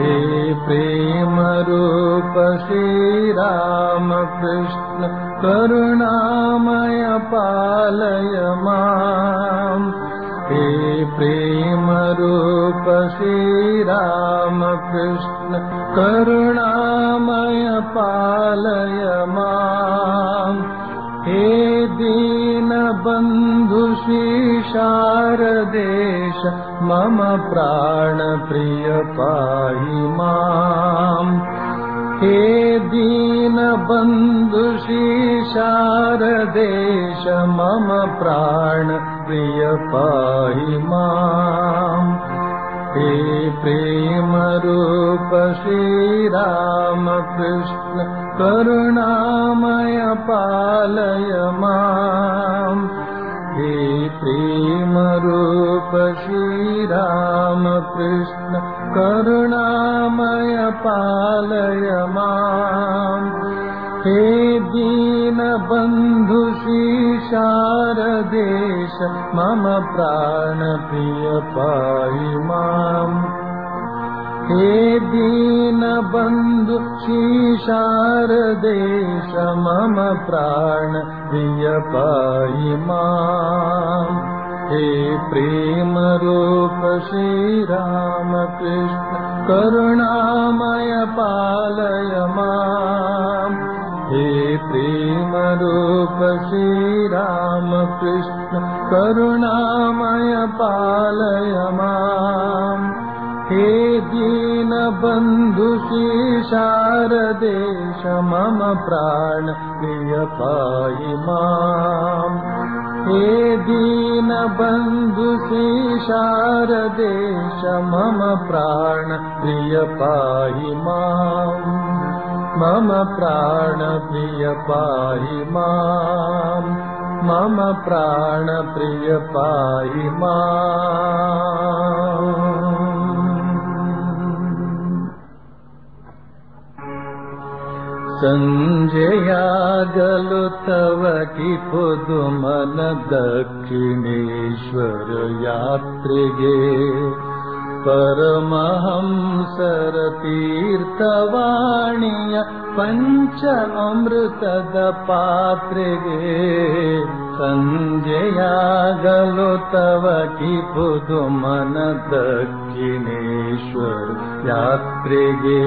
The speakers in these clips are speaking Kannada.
हे प्रेम रूप श्रीरामकृष्ण करुणामय पालय माम् हे प्रेम रूप श्रीरामकृष्ण करुणामय पालय माम् हे दीनबन्धु शारदेश मम प्राणप्रिय पाहि माम् हे दीनबन्धु शारदेश मम प्राणप्रिय पाहि माम् हे प्रेमरूप श्रीरामकृष्ण करुणामय पालय माम् हे प्रेमरूप श्रीरामकृष्ण करुणामय पालय माम् हे दीनबन्धु शारदेश मम प्राणप्रिय पाहि माम् हे दीनबन्धु शारदेश मम प्राणप्रिय पाहि माम् हे प्रेमरूप श्रीरामकृष्ण करुणामय पालय माम् हे प्रेमरूप श्रीरामकृष्ण करुणामय पालय माम् हे दीनबन्धु शारदेश मम प्राण प्रिय पाहि माम् हे दीनबन्धु शारदेश मम प्राण प्रिय पाहि माम् मम प्राणप्रिय पाहि माम् मम प्राणप्रिय पाहि माम् सञ्जयागलु तव कि पुदुमन दक्षिणेश्वर यात्रिगे परमहंसर तीर्थवाणीय पञ्च अमृतद पात्रिगे सञ्जयागलो तव कि पुदुमन दक्षिणेश्वर यात्रिगे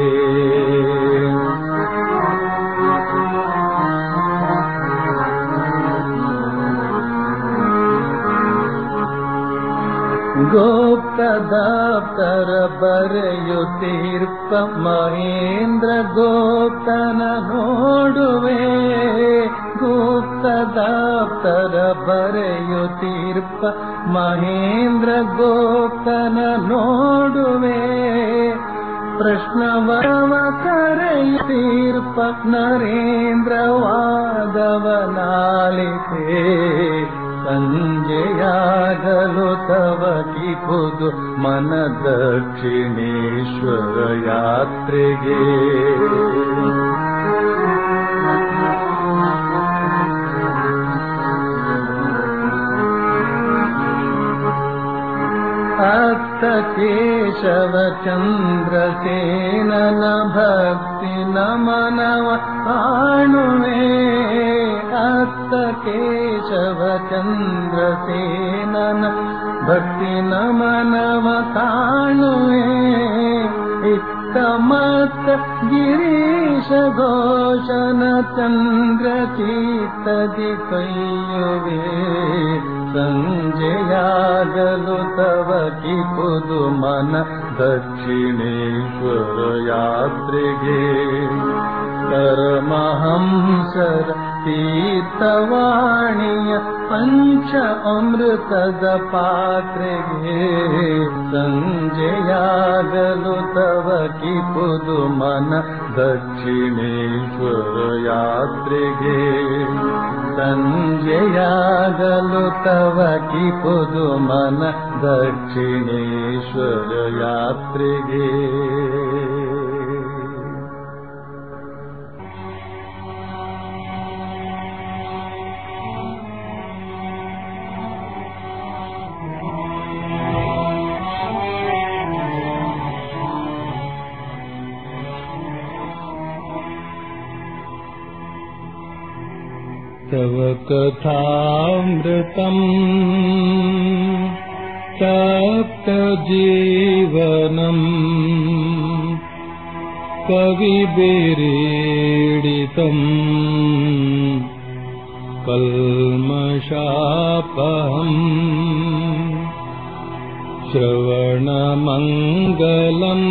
गोप्तदाप्तर बರೆಯುತ್ತೀರ್ಪ ಮಹೇಂದ್ರ ಗೋಪ್ತನ ನೋಡುವೆ ಗುಪ್ತದಾಪ್ತರ ಬರೆಯುತ್ತೀರ್ಪ ಮಹೇಂದ್ರ ಗೋಪ್ತನ ನೋಡುವೆ ಪ್ರಶ್ನವವ ಕರೆಯುತ್ತೀರ್ಪ ನರೇಂದ್ರ ವಾದವನಾಲಿತೆ ಸಂಜೆಯಾಗಲು ತವ ಕಿಪುದು ಮನ ದಕ್ಷಿಣೇಶ್ವರ ಯಾತ್ರೆಗೆ ಅತ್ತ ಕೇಶವ ಚಂದ್ರಸೇನನ ಭಕ್ತಿ ನಮನವ ಕಾಣುವೆ ಅತ್ತ ಕೇಶವ ಚಂದ್ರಸೇನನ ಭಕ್ತಿ ನಮನವ ಕಾಣುವೆ ಇತ್ತ ಮತ್ತ ಗಿರೀಶ ಘೋಷನ ಚಂದ್ರ ಚೀತದಿ ಕೈಯುವೆ ಸಂಜೆಯಾಗಲು ತವ ಕಿಪುದು ಮನ ದಕ್ಷಿಣೇಶ್ವರ ಯಾತ್ರೆಗೆ ಪರಮಹಂಸರ ತೀರ್ಥವಾಣಿಯ ಪಂಚ ಅಮೃತದ ಪಾತ್ರೆಗೆ ಸಂಜೆಯಾಗಲು ತವ ಕಿಪುದು ಮನ ದಕ್ಷಿಣೇಶ್ವರ ಯಾತ್ರೆಗೆ ಸಂಜೆಯಾಗಲು ತವ ಕಿಪುದು ಮನ ದಕ್ಷಿಣೇಶ್ವರ ಯಾತ್ರೆಗೆ तव कथामृतम् तप्तजीवनम् कविभिरीडितम् कल्मषापहम् श्रवणमङ्गलम्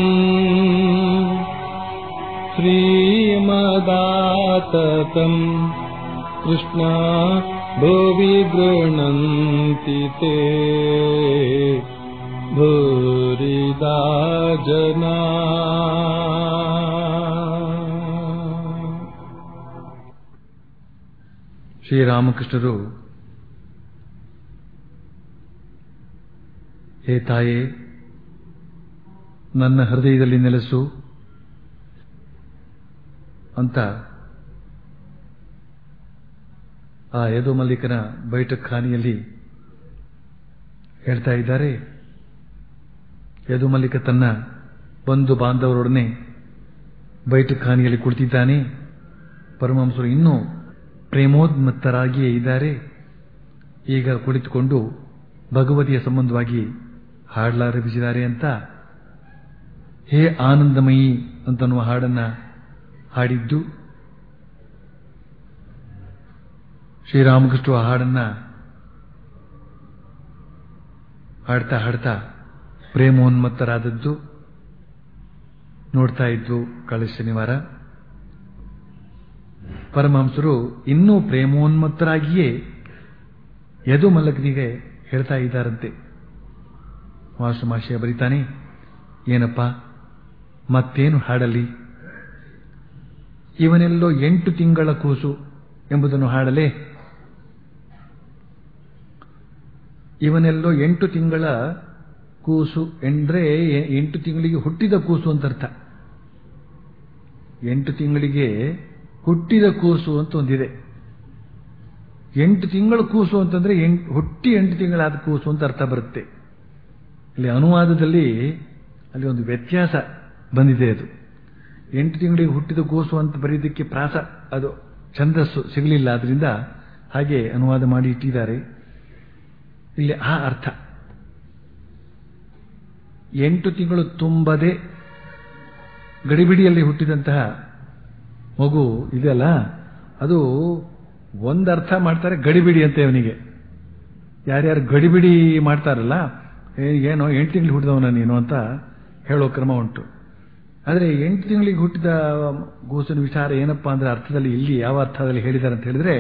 श्रीमदाततम् कृष्णा भुवि गृह्णन्ति ते भूरिदा जना ಶ್ರೀರಾಮಕೃಷ್ಣರು ಹೇ ತಾಯೇ ನನ್ನ ಹೃದಯದಲ್ಲಿ ನೆಲೆಸು ಅಂತ ಆ ಯದು ಮಲ್ಲಿಕನ ಬೈಠಕ್ ಖಾನಿಯಲ್ಲಿ ಹೇಳ್ತಾ ಇದ್ದಾರೆ ಯದು ಮಲ್ಲಿಕ ತನ್ನ ಬಂಧು ಬಾಂಧವರೊಡನೆ ಬೈಠಕ್ ಖಾನಿಯಲ್ಲಿ ಕುಳಿತಿದ್ದಾನೆ ಪರಮಹಂಸರು ಇನ್ನೂ ಪ್ರೇಮೋನ್ಮತ್ತರಾಗಿಯೇ ಇದ್ದಾರೆ ಈಗ ಕುಳಿತುಕೊಂಡು ಭಗವತಿಯ ಸಂಬಂಧವಾಗಿ ಹಾಡಲಾರಂಭಿಸಿದ್ದಾರೆ ಅಂತ ಹೇ ಆನಂದಮಯಿ ಅಂತನ್ನುವ ಹಾಡನ್ನ ಹಾಡಿದ್ದು ಶ್ರೀರಾಮಕೃಷ್ಣ ಆ ಹಾಡನ್ನ ಹಾಡ್ತಾ ಹಾಡ್ತಾ ಪ್ರೇಮೋನ್ಮತ್ತರಾದದ್ದು ನೋಡ್ತಾ ಇದ್ವು ಕಳೆದ ಶನಿವಾರ ಪರಮಹಂಸರು ಇನ್ನೂ ಪ್ರೇಮೋನ್ಮತ್ತರಾಗಿಯೇ ಯದು ಮಲ್ಲಕನಿಗೆ ಹೇಳ್ತಾ ಇದ್ದಾರಂತೆ ಮಾಸ್ಟರ್ ಬರೀತಾನೆ ಏನಪ್ಪ ಮತ್ತೇನು ಹಾಡಲಿ ಇವನೆಲ್ಲೋ ಎಂಟು ತಿಂಗಳ ಕೂಸು ಎಂಬುದನ್ನು ಹಾಡಲೇ ಇವನೆಲ್ಲೋ ಎಂಟು ತಿಂಗಳ ಕೂಸು ಎಂದ್ರೆ ಎಂಟು ತಿಂಗಳಿಗೆ ಹುಟ್ಟಿದ ಕೂಸು ಅಂತ ಅರ್ಥ ಎಂಟು ತಿಂಗಳಿಗೆ ಹುಟ್ಟಿದ ಕೂಸು ಅಂತ ಒಂದಿದೆ ಎಂಟು ತಿಂಗಳ ಕೂಸು ಅಂತಂದ್ರೆ ಹುಟ್ಟಿ ಎಂಟು ತಿಂಗಳಾದ ಕೂಸು ಅಂತ ಅರ್ಥ ಬರುತ್ತೆ ಇಲ್ಲಿ ಅನುವಾದದಲ್ಲಿ ಅಲ್ಲಿ ಒಂದು ವ್ಯತ್ಯಾಸ ಬಂದಿದೆ ಅದು ಎಂಟು ತಿಂಗಳಿಗೆ ಹುಟ್ಟಿದ ಕೂಸು ಅಂತ ಬರೆಯೋದಕ್ಕೆ ಪ್ರಾಸ ಅದು ಛಂದಸ್ಸು ಸಿಗಲಿಲ್ಲ ಅದರಿಂದ ಹಾಗೆ ಅನುವಾದ ಮಾಡಿ ಇಟ್ಟಿದ್ದಾರೆ ಇಲ್ಲಿ ಆ ಅರ್ಥ ಎಂಟು ತಿಂಗಳು ತುಂಬದೆ ಗಡಿಬಿಡಿಯಲ್ಲಿ ಹುಟ್ಟಿದಂತಹ ಮಗು ಇದೆಯಲ್ಲ ಅದು ಒಂದರ್ಥ ಮಾಡ್ತಾರೆ ಗಡಿಬಿಡಿ ಅಂತ ಅವನಿಗೆ ಯಾರ್ಯಾರು ಗಡಿಬಿಡಿ ಮಾಡ್ತಾರಲ್ಲ ಏನೋ ಎಂಟು ತಿಂಗಳಿಗೆ ಹುಟ್ಟಿದವನ ನೀನು ಅಂತ ಹೇಳೋ ಕ್ರಮ ಉಂಟು ಆದರೆ ಎಂಟು ತಿಂಗಳಿಗೆ ಹುಟ್ಟಿದ ಕೂಸಿನ ವಿಚಾರ ಏನಪ್ಪಾ ಅಂದ್ರೆ ಅರ್ಥದಲ್ಲಿ ಇಲ್ಲಿ ಯಾವ ಅರ್ಥದಲ್ಲಿ ಹೇಳಿದ್ದಾರೆ ಅಂತ ಹೇಳಿದ್ರೆ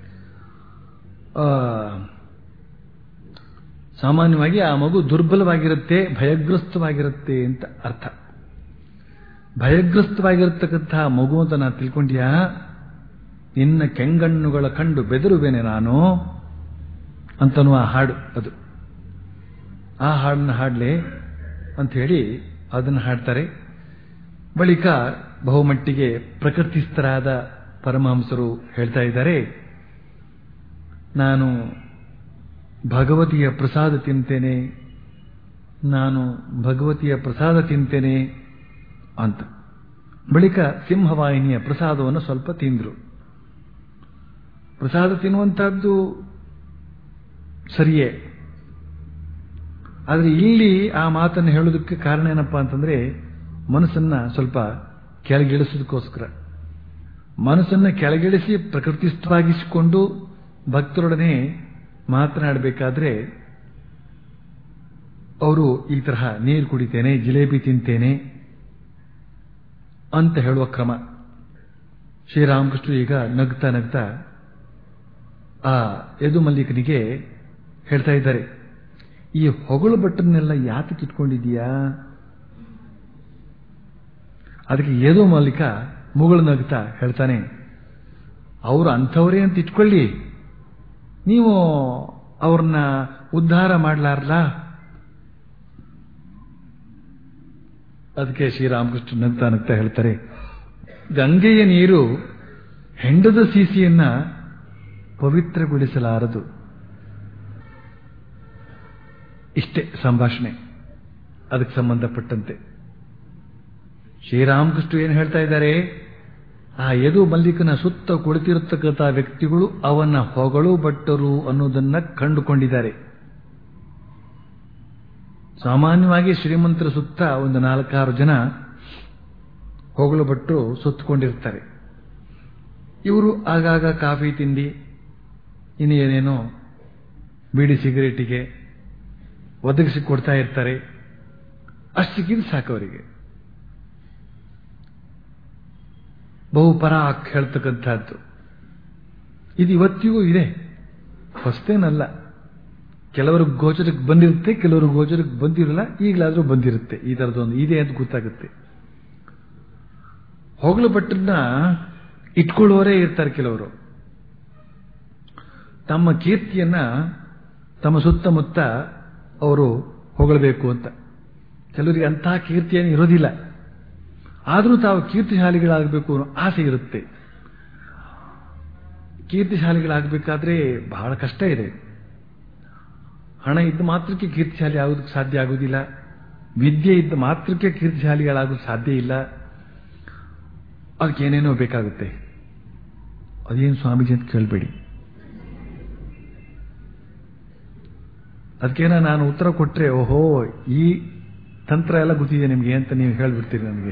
ಸಾಮಾನ್ಯವಾಗಿ ಆ ಮಗು ದುರ್ಬಲವಾಗಿರುತ್ತೆ ಭಯಗ್ರಸ್ತವಾಗಿರುತ್ತೆ ಅಂತ ಅರ್ಥ ಭಯಗ್ರಸ್ತವಾಗಿರತಕ್ಕಂತಹ ಮಗು ಅಂತ ನಾನು ತಿಳ್ಕೊಂಡ್ಯಾ ನಿನ್ನ ಕೆಂಗಣ್ಣುಗಳ ಕಂಡು ಬೆದರುವೇನೆ ನಾನು ಅಂತನ್ನುವ ಹಾಡು ಅದು ಆ ಹಾಡನ್ನ ಹಾಡ್ಲೆ ಅಂತ ಹೇಳಿ ಅದನ್ನು ಹಾಡ್ತಾರೆ ಬಳಿಕ ಬಹುಮಟ್ಟಿಗೆ ಪ್ರಕೃತಿಸ್ಥರಾದ ಪರಮಹಂಸರು ಹೇಳ್ತಾ ಇದ್ದಾರೆ ನಾನು ಭಗವತಿಯ ಪ್ರಸಾದ ತಿಂತೇನೆ ನಾನು ಭಗವತಿಯ ಪ್ರಸಾದ ತಿಂತೇನೆ ಅಂತ ಬಳಿಕ ಸಿಂಹವಾಹಿನಿಯ ಪ್ರಸಾದವನ್ನು ಸ್ವಲ್ಪ ತಿಂದ್ರು ಪ್ರಸಾದ ತಿನ್ನುವಂತಹದ್ದು ಸರಿಯೇ ಆದರೆ ಇಲ್ಲಿ ಆ ಮಾತನ್ನು ಹೇಳೋದಕ್ಕೆ ಕಾರಣ ಏನಪ್ಪಾ ಅಂತಂದ್ರೆ ಮನಸ್ಸನ್ನ ಸ್ವಲ್ಪ ಕೆಳಗಿಳಿಸೋದಕ್ಕೋಸ್ಕರ ಮನಸ್ಸನ್ನ ಕೆಳಗಿಳಿಸಿ ಪ್ರಕೃತಿಸ್ಥವಾಗಿಸಿಕೊಂಡು ಭಕ್ತರೊಡನೆ ಮಾತನಾಡಬೇಕಾದ್ರೆ ಅವರು ಈ ತರಹ ನೀರು ಕುಡಿತೇನೆ ಜಿಲೇಬಿ ತಿಂತೇನೆ ಅಂತ ಹೇಳುವ ಕ್ರಮ ಶ್ರೀರಾಮಕೃಷ್ಣ ಈಗ ನಗ್ತಾ ನಗ್ತಾ ಆ ಯದು ಮಲ್ಲಿಕನಿಗೆ ಹೇಳ್ತಾ ಇದ್ದಾರೆ ಈ ಹೊಗಳು ಬಟ್ಟನ್ನೆಲ್ಲ ಯಾತಕ್ಕೆ ಇಟ್ಕೊಂಡಿದೀಯಾ ಅದಕ್ಕೆ ಯದು ಮಲ್ಲಿಕ ಮುಗಳು ನಗ್ತಾ ಹೇಳ್ತಾನೆ ಅವರು ಅಂಥವರೇ ಅಂತ ಇಟ್ಕೊಳ್ಳಿ ನೀವು ಅವ್ರನ್ನ ಉದ್ಧಾರ ಮಾಡಲಾರಲ್ಲ ಅದಕ್ಕೆ ಶ್ರೀರಾಮಕೃಷ್ಣ ನಗ್ತಾ ನಗ್ತಾ ಹೇಳ್ತಾರೆ ಗಂಗೆಯ ನೀರು ಹೆಂಡದ ಸೀಸಿಯನ್ನ ಪವಿತ್ರಗೊಳಿಸಲಾರದು ಇಷ್ಟೇ ಸಂಭಾಷಣೆ ಅದಕ್ಕೆ ಸಂಬಂಧಪಟ್ಟಂತೆ ಶ್ರೀರಾಮಕೃಷ್ಣ ಏನು ಹೇಳ್ತಾ ಇದ್ದಾರೆ ಆ ಯದು ಮಲ್ಲಿಕನ ಸುತ್ತ ಕುಳಿತಿರತಕ್ಕಂಥ ವ್ಯಕ್ತಿಗಳು ಅವನ ಹೊಗಳು ಭಟ್ಟರು ಅನ್ನೋದನ್ನ ಕಂಡುಕೊಂಡಿದ್ದಾರೆ ಸಾಮಾನ್ಯವಾಗಿ ಶ್ರೀಮಂತರ ಸುತ್ತ ಒಂದು ನಾಲ್ಕಾರು ಜನ ಹೊಗಳು ಭಟ್ಟರು ಸುತ್ತಕೊಂಡಿರ್ತಾರೆ ಇವರು ಆಗಾಗ ಕಾಫಿ ತಿಂಡಿ ಇನ್ನೇನೇನೋ ಬೀಡಿ ಸಿಗರೇಟಿಗೆ ಒದಗಿಸಿ ಕೊಡ್ತಾ ಇರ್ತಾರೆ ಅಷ್ಟಿಗಿದ್ದು ಸಾಕು ಅವರಿಗೆ ಬಹು ಪರಾಕ್ ಹೇಳ್ತಕ್ಕಂಥದ್ದು ಇದು ಇವತ್ತಿಗೂ ಇದೆ ಹೊಸ್ತೇನಲ್ಲ ಕೆಲವರು ಗೋಚರಕ್ಕೆ ಬಂದಿರುತ್ತೆ ಕೆಲವರು ಗೋಚರಕ್ಕೆ ಬಂದಿರಲ್ಲ ಈಗಲಾದರೂ ಬಂದಿರುತ್ತೆ ಈ ಥರದೊಂದು ಇದೆ ಅಂತ ಗೊತ್ತಾಗುತ್ತೆ ಹೊಗಳು ಭಟ್ಟನ್ನ ಇಟ್ಕೊಳ್ಳೋರೇ ಇರ್ತಾರೆ ಕೆಲವರು ತಮ್ಮ ಕೀರ್ತಿಯನ್ನ ತಮ್ಮ ಸುತ್ತಮುತ್ತ ಅವರು ಹೊಗಳಬೇಕು ಅಂತ ಕೆಲವರಿಗೆ ಅಂತಹ ಕೀರ್ತಿಯನ್ನು ಇರೋದಿಲ್ಲ ಆದರೂ ತಾವು ಕೀರ್ತಿಶಾಲಿಗಳಾಗಬೇಕು ಅನ್ನೋ ಆಸೆ ಇರುತ್ತೆ ಕೀರ್ತಿಶಾಲಿಗಳಾಗಬೇಕಾದ್ರೆ ಬಹಳ ಕಷ್ಟ ಇದೆ ಹಣ ಇದ್ದ ಮಾತ್ರಕ್ಕೆ ಕೀರ್ತಿಶಾಲಿ ಆಗೋದಕ್ಕೆ ಸಾಧ್ಯ ಆಗುವುದಿಲ್ಲ ವಿದ್ಯೆ ಇದ್ದ ಮಾತ್ರಕ್ಕೆ ಕೀರ್ತಿಶಾಲಿಗಳಾಗೋದು ಸಾಧ್ಯ ಇಲ್ಲ ಅದಕ್ಕೆ ಏನೇನೋ ಬೇಕಾಗುತ್ತೆ ಅದೇನು ಸ್ವಾಮೀಜಿ ಅಂತ ಕೇಳಬೇಡಿ ಅದಕ್ಕೇನ ನಾನು ಉತ್ತರ ಕೊಟ್ಟರೆ ಓಹೋ ಈ ತಂತ್ರ ಎಲ್ಲ ಗೊತ್ತಿದೆ ನಿಮಗೆ ಅಂತ ನೀವು ಹೇಳ್ಬಿಡ್ತೀರಿ ನನಗೆ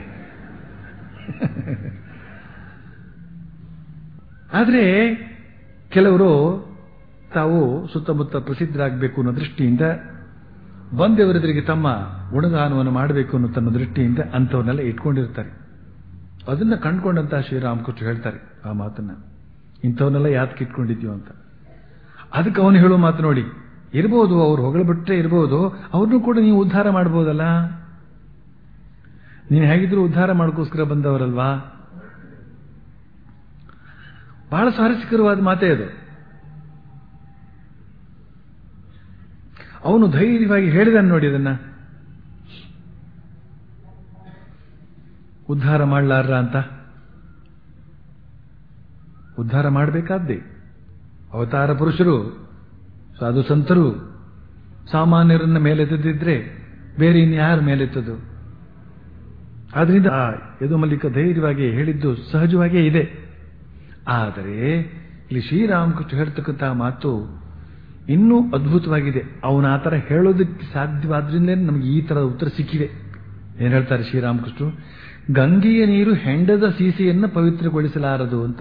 ಆದರೆ ಕೆಲವರು ತಾವು ಸುತ್ತಮುತ್ತ ಪ್ರಸಿದ್ಧರಾಗಬೇಕು ಅನ್ನೋ ದೃಷ್ಟಿಯಿಂದ ಬಂದವರೆದುರಿಗೆ ತಮ್ಮ ಗುಣಗಾನವನ್ನು ಮಾಡಬೇಕು ಅನ್ನೋ ತನ್ನ ದೃಷ್ಟಿಯಿಂದ ಅಂಥವನ್ನೆಲ್ಲ ಇಟ್ಕೊಂಡಿರ್ತಾರೆ ಅದನ್ನ ಕಂಡುಕೊಂಡಂತ ಶ್ರೀರಾಮಕೃಷ್ಣ ಹೇಳ್ತಾರೆ ಆ ಮಾತನ್ನ ಇಂಥವನ್ನೆಲ್ಲ ಯಾತಕ್ಕೆ ಇಟ್ಕೊಂಡಿದ್ಯೋ ಅಂತ ಅದಕ್ಕೆ ಅವನು ಹೇಳೋ ಮಾತು ನೋಡಿ ಇರ್ಬೋದು ಅವ್ರು ಹೊಗಳಬಿಟ್ರೆ ಇರ್ಬೋದು ಅವ್ರನ್ನೂ ಕೂಡ ನೀವು ಉದ್ಧಾರ ಮಾಡ್ಬೋದಲ್ಲ ನೀನು ಹೇಗಿದ್ರು ಉದ್ಧಾರ ಮಾಡೋಕ್ಕೋಸ್ಕರ ಬಂದವರಲ್ವಾ ಬಹಳ ಸ್ವಾರಸ್ಯಕರವಾದ ಮಾತೇ ಅದು ಅವನು ಧೈರ್ಯವಾಗಿ ಹೇಳಿದನು ನೋಡಿ ಅದನ್ನ ಉದ್ಧಾರ ಮಾಡಲಾರ ಅಂತ ಉದ್ಧಾರ ಮಾಡಬೇಕಾದ್ದೇ ಅವತಾರ ಪುರುಷರು ಸಾಧು ಸಂತರು ಸಾಮಾನ್ಯರನ್ನ ಮೇಲೆತ್ತದಿದ್ರೆ ಬೇರೆ ಇನ್ಯಾರ ಮೇಲೆತ್ತದು ಆದ್ರಿಂದ ಆ ಯದು ಮಲ್ಲಿಕ ಧೈರ್ಯವಾಗಿ ಹೇಳಿದ್ದು ಸಹಜವಾಗಿಯೇ ಇದೆ ಆದರೆ ಇಲ್ಲಿ ಶ್ರೀರಾಮಕೃಷ್ಣ ಹೇಳ್ತಕ್ಕಂಥ ಮಾತು ಇನ್ನೂ ಅದ್ಭುತವಾಗಿದೆ ಅವನ ಆ ಥರ ಹೇಳೋದಕ್ಕೆ ಸಾಧ್ಯವಾದ್ರಿಂದ ನಮಗೆ ಈ ಥರದ ಉತ್ತರ ಸಿಕ್ಕಿದೆ ಏನ್ ಹೇಳ್ತಾರೆ ಶ್ರೀರಾಮಕೃಷ್ಣ ಗಂಗೆಯ ನೀರು ಹೆಂಡದ ಸೀಸೆಯನ್ನು ಪವಿತ್ರಗೊಳಿಸಲಾರದು ಅಂತ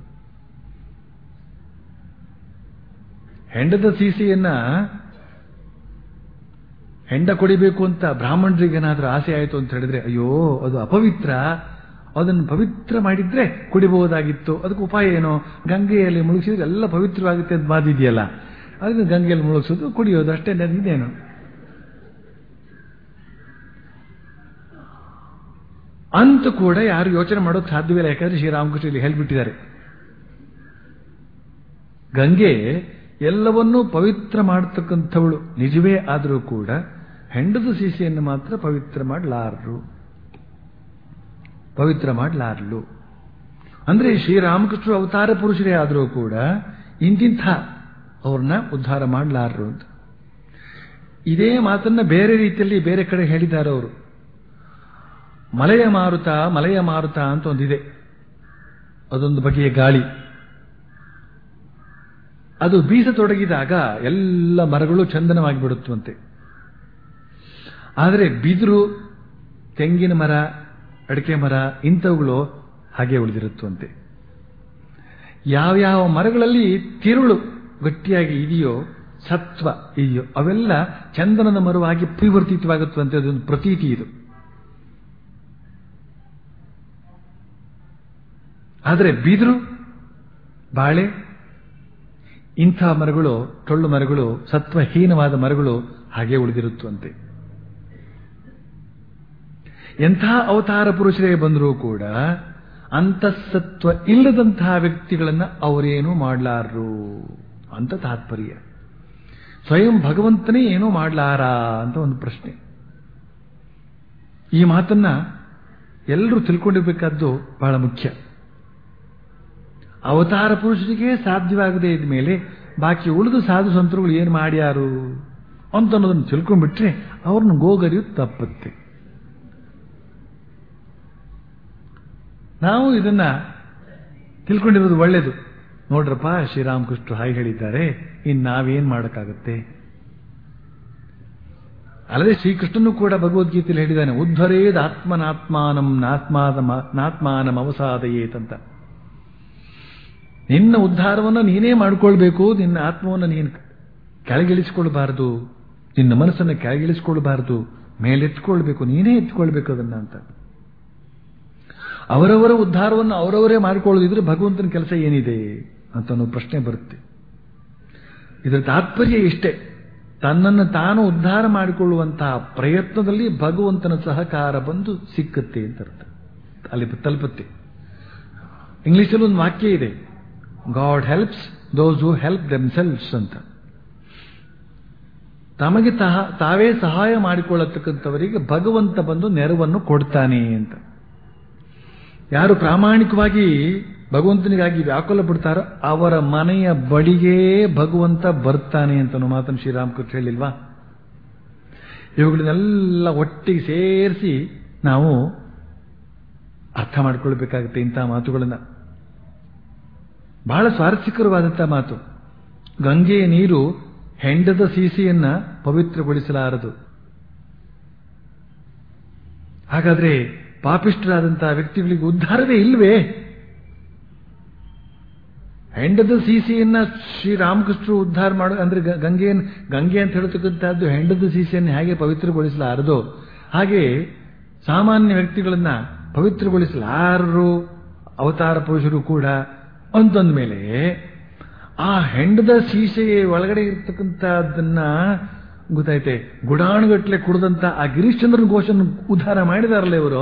ಹೆಂಡದ ಸೀಸೆಯನ್ನ ಹೆಂಡ ಕೊಡಿಬೇಕು ಅಂತ ಬ್ರಾಹ್ಮಣರಿಗೆ ಏನಾದ್ರೂ ಆಸೆ ಆಯಿತು ಅಂತ ಹೇಳಿದ್ರೆ ಅಯ್ಯೋ ಅದು ಅಪವಿತ್ರ ಅದನ್ನು ಪವಿತ್ರ ಮಾಡಿದ್ರೆ ಕುಡಿಬಹುದಾಗಿತ್ತು ಅದಕ್ಕೆ ಉಪಾಯ ಏನು ಗಂಗೆಯಲ್ಲಿ ಮುಳುಗಿಸಿದ್ರೆ ಎಲ್ಲ ಪವಿತ್ರವಾಗುತ್ತೆ ಅಂತ ಬಾದಿದೆಯಲ್ಲ ಅದನ್ನು ಗಂಗೆಯಲ್ಲಿ ಮುಳುಗಿಸೋದು ಕುಡಿಯೋದು ಅಷ್ಟೇ ಇದೇನು ಅಂತ ಕೂಡ ಯಾರು ಯೋಚನೆ ಮಾಡೋದು ಸಾಧ್ಯವಿಲ್ಲ ಯಾಕಂದ್ರೆ ಶ್ರೀರಾಮಕೃಷ್ಣ ಇಲ್ಲಿ ಹೇಳ್ಬಿಟ್ಟಿದ್ದಾರೆ ಗಂಗೆ ಎಲ್ಲವನ್ನೂ ಪವಿತ್ರ ಮಾಡತಕ್ಕಂಥವಳು ನಿಜವೇ ಆದರೂ ಕೂಡ ಹೆಂಡದ ಸೀಸೆಯನ್ನು ಮಾತ್ರ ಪವಿತ್ರ ಮಾಡಲಾರರು ಪವಿತ್ರ ಮಾಡಲಾರಲು ಅಂದ್ರೆ ಶ್ರೀರಾಮಕೃಷ್ಣ ಅವತಾರ ಪುರುಷರೇ ಆದರೂ ಕೂಡ ಇಂತಿಂಥ ಅವ್ರನ್ನ ಉದ್ಧಾರ ಮಾಡಲಾರರು ಅಂತ ಇದೇ ಮಾತನ್ನ ಬೇರೆ ರೀತಿಯಲ್ಲಿ ಬೇರೆ ಕಡೆ ಹೇಳಿದ್ದಾರೆ ಅವರು ಮಲೆಯ ಮಾರುತ ಮಲೆಯ ಮಾರುತ ಅಂತ ಒಂದಿದೆ ಅದೊಂದು ಬಗೆಯ ಗಾಳಿ ಅದು ಬೀಸತೊಡಗಿದಾಗ ಎಲ್ಲ ಮರಗಳು ಚಂದನವಾಗಿ ಬಿಡುತ್ತವಂತೆ ಆದರೆ ಬಿದಿರು ತೆಂಗಿನ ಮರ ಅಡಿಕೆ ಮರ ಇಂಥವುಗಳು ಹಾಗೆ ಉಳಿದಿರುತ್ತವಂತೆ ಯಾವ್ಯಾವ ಮರಗಳಲ್ಲಿ ತಿರುಳು ಗಟ್ಟಿಯಾಗಿ ಇದೆಯೋ ಸತ್ವ ಇದೆಯೋ ಅವೆಲ್ಲ ಚಂದನದ ಮರವಾಗಿ ಪರಿವರ್ತಿತವಾಗುತ್ತವಂತೆ ಅದೊಂದು ಪ್ರತೀತಿ ಇದು ಆದರೆ ಬಿದಿರು ಬಾಳೆ ಇಂಥ ಮರಗಳು ಟೊಳ್ಳು ಮರಗಳು ಸತ್ವಹೀನವಾದ ಮರಗಳು ಹಾಗೆ ಉಳಿದಿರುತ್ತವಂತೆ ಎಂಥ ಅವತಾರ ಪುರುಷರೇ ಬಂದರೂ ಕೂಡ ಅಂತಃಸತ್ವ ಇಲ್ಲದಂತಹ ವ್ಯಕ್ತಿಗಳನ್ನ ಅವರೇನು ಮಾಡಲಾರರು ಅಂತ ತಾತ್ಪರ್ಯ ಸ್ವಯಂ ಭಗವಂತನೇ ಏನೂ ಮಾಡಲಾರ ಅಂತ ಒಂದು ಪ್ರಶ್ನೆ ಈ ಮಾತನ್ನ ಎಲ್ಲರೂ ತಿಳ್ಕೊಂಡಿರ್ಬೇಕಾದ್ದು ಬಹಳ ಮುಖ್ಯ ಅವತಾರ ಪುರುಷರಿಗೆ ಸಾಧ್ಯವಾಗದೇ ಇದ್ದ ಮೇಲೆ ಬಾಕಿ ಉಳಿದು ಸಾಧು ಸಂತರುಗಳು ಏನು ಮಾಡ್ಯಾರು ಅಂತ ಅನ್ನೋದನ್ನು ತಿಳ್ಕೊಂಡ್ಬಿಟ್ರೆ ಅವ್ರನ್ನ ಗೋಗರಿಯೋದು ತಪ್ಪತ್ತೆ ನಾವು ಇದನ್ನ ತಿಳ್ಕೊಂಡಿರೋದು ಒಳ್ಳೇದು ನೋಡ್ರಪ್ಪ ಶ್ರೀರಾಮಕೃಷ್ಣ ಹಾಗೆ ಹೇಳಿದ್ದಾರೆ ಇನ್ ನಾವೇನ್ ಮಾಡಕ್ಕಾಗತ್ತೆ ಅಲ್ಲದೆ ಶ್ರೀಕೃಷ್ಣನು ಕೂಡ ಭಗವದ್ಗೀತೆಯಲ್ಲಿ ಹೇಳಿದ್ದಾನೆ ಉದ್ಧರೇದ್ ಆತ್ಮನಾತ್ಮಾನಂ ನಾತ್ಮಾದ ನಾತ್ಮಾನಂ ಅವಸಾದಯೇತ್ ಅಂತ ನಿನ್ನ ಉದ್ಧಾರವನ್ನು ನೀನೇ ಮಾಡಿಕೊಳ್ಬೇಕು ನಿನ್ನ ಆತ್ಮವನ್ನು ನೀನು ಕೆಳಗಿಳಿಸಿಕೊಳ್ಬಾರದು ನಿನ್ನ ಮನಸ್ಸನ್ನು ಕೆಳಗಿಳಿಸಿಕೊಳ್ಬಾರದು ಮೇಲೆತ್ಕೊಳ್ಬೇಕು ನೀನೇ ಎತ್ಕೊಳ್ಬೇಕು ಅದನ್ನ ಅಂತ ಅವರವರ ಉದ್ಧಾರವನ್ನು ಅವರವರೇ ಮಾಡಿಕೊಳ್ಳೋದಿದ್ರೆ ಭಗವಂತನ ಕೆಲಸ ಏನಿದೆ ಅಂತ ಅನ್ನೋ ಪ್ರಶ್ನೆ ಬರುತ್ತೆ ಇದರ ತಾತ್ಪರ್ಯ ಇಷ್ಟೇ ತನ್ನನ್ನು ತಾನು ಉದ್ಧಾರ ಮಾಡಿಕೊಳ್ಳುವಂತಹ ಪ್ರಯತ್ನದಲ್ಲಿ ಭಗವಂತನ ಸಹಕಾರ ಬಂದು ಸಿಕ್ಕತ್ತೆ ಅಂತ ಅರ್ಥ ಅಲ್ಲಿ ತಲುಪುತ್ತೆ ಇಂಗ್ಲಿಷಲ್ಲಿ ಒಂದು ವಾಕ್ಯ ಇದೆ God helps those who help themselves ಅಂತ ತಮಗೆ ತಹ ತಾವೇ ಸಹಾಯ ಮಾಡಿಕೊಳ್ಳತಕ್ಕಂಥವರಿಗೆ ಭಗವಂತ ಬಂದು ನೆರವನ್ನು ಕೊಡ್ತಾನೆ ಅಂತ ಯಾರು ಪ್ರಾಮಾಣಿಕವಾಗಿ ಭಗವಂತನಿಗಾಗಿ ವ್ಯಾಕುಲ ಬಿಡ್ತಾರೋ ಅವರ ಮನೆಯ ಬಳಿಗೇ ಭಗವಂತ ಬರ್ತಾನೆ ಅಂತ ಮಾತನ್ನು ಶ್ರೀರಾಮಕೃಷ್ಣ ಹೇಳಿಲ್ವಾ ಇವುಗಳನ್ನೆಲ್ಲ ಒಟ್ಟಿಗೆ ಸೇರಿಸಿ ನಾವು ಅರ್ಥ ಮಾಡ್ಕೊಳ್ಬೇಕಾಗುತ್ತೆ ಇಂತಹ ಮಾತುಗಳನ್ನ ಬಹಳ ಸ್ವಾರಸ್ಯಕರವಾದಂತಹ ಮಾತು ಗಂಗೆಯ ನೀರು ಹೆಂಡದ ಸೀಸೆಯನ್ನ ಪವಿತ್ರಗೊಳಿಸಲಾರದು ಹಾಗಾದ್ರೆ ಪಾಪಿಷ್ಠರಾದಂತಹ ವ್ಯಕ್ತಿಗಳಿಗೆ ಉದ್ಧಾರವೇ ಇಲ್ವೇ ಹೆಂಡದ ಸೀಸೆಯನ್ನ ಶ್ರೀರಾಮಕೃಷ್ಣರು ಉದ್ಧಾರ ಮಾಡ ಅಂದ್ರೆ ಗಂಗೆ ಗಂಗೆ ಅಂತ ಹೇಳ್ತಕ್ಕಂಥದ್ದು ಹೆಂಡದ ಸೀಸೆಯನ್ನು ಹೇಗೆ ಪವಿತ್ರಗೊಳಿಸಲಾರದೋ ಹಾಗೆ ಸಾಮಾನ್ಯ ವ್ಯಕ್ತಿಗಳನ್ನ ಪವಿತ್ರಗೊಳಿಸಲಾರರು ಅವತಾರ ಪುರುಷರು ಕೂಡ ಅಂತಂದ ಮೇಲೆ ಆ ಹೆಂಡದ ಸೀಸೆಯ ಒಳಗಡೆ ಇರ್ತಕ್ಕಂಥದ್ದನ್ನ ಗೊತ್ತಾಯ್ತೆ ಗುಡಾಣುಗಟ್ಲೆ ಕುಡಿದಂತ ಆ ಗಿರೀಶ್ಚಂದ್ರನ ಘೋಷನ ಉದ್ಧಾರ ಮಾಡಿದಾರಲ್ಲ ಇವರು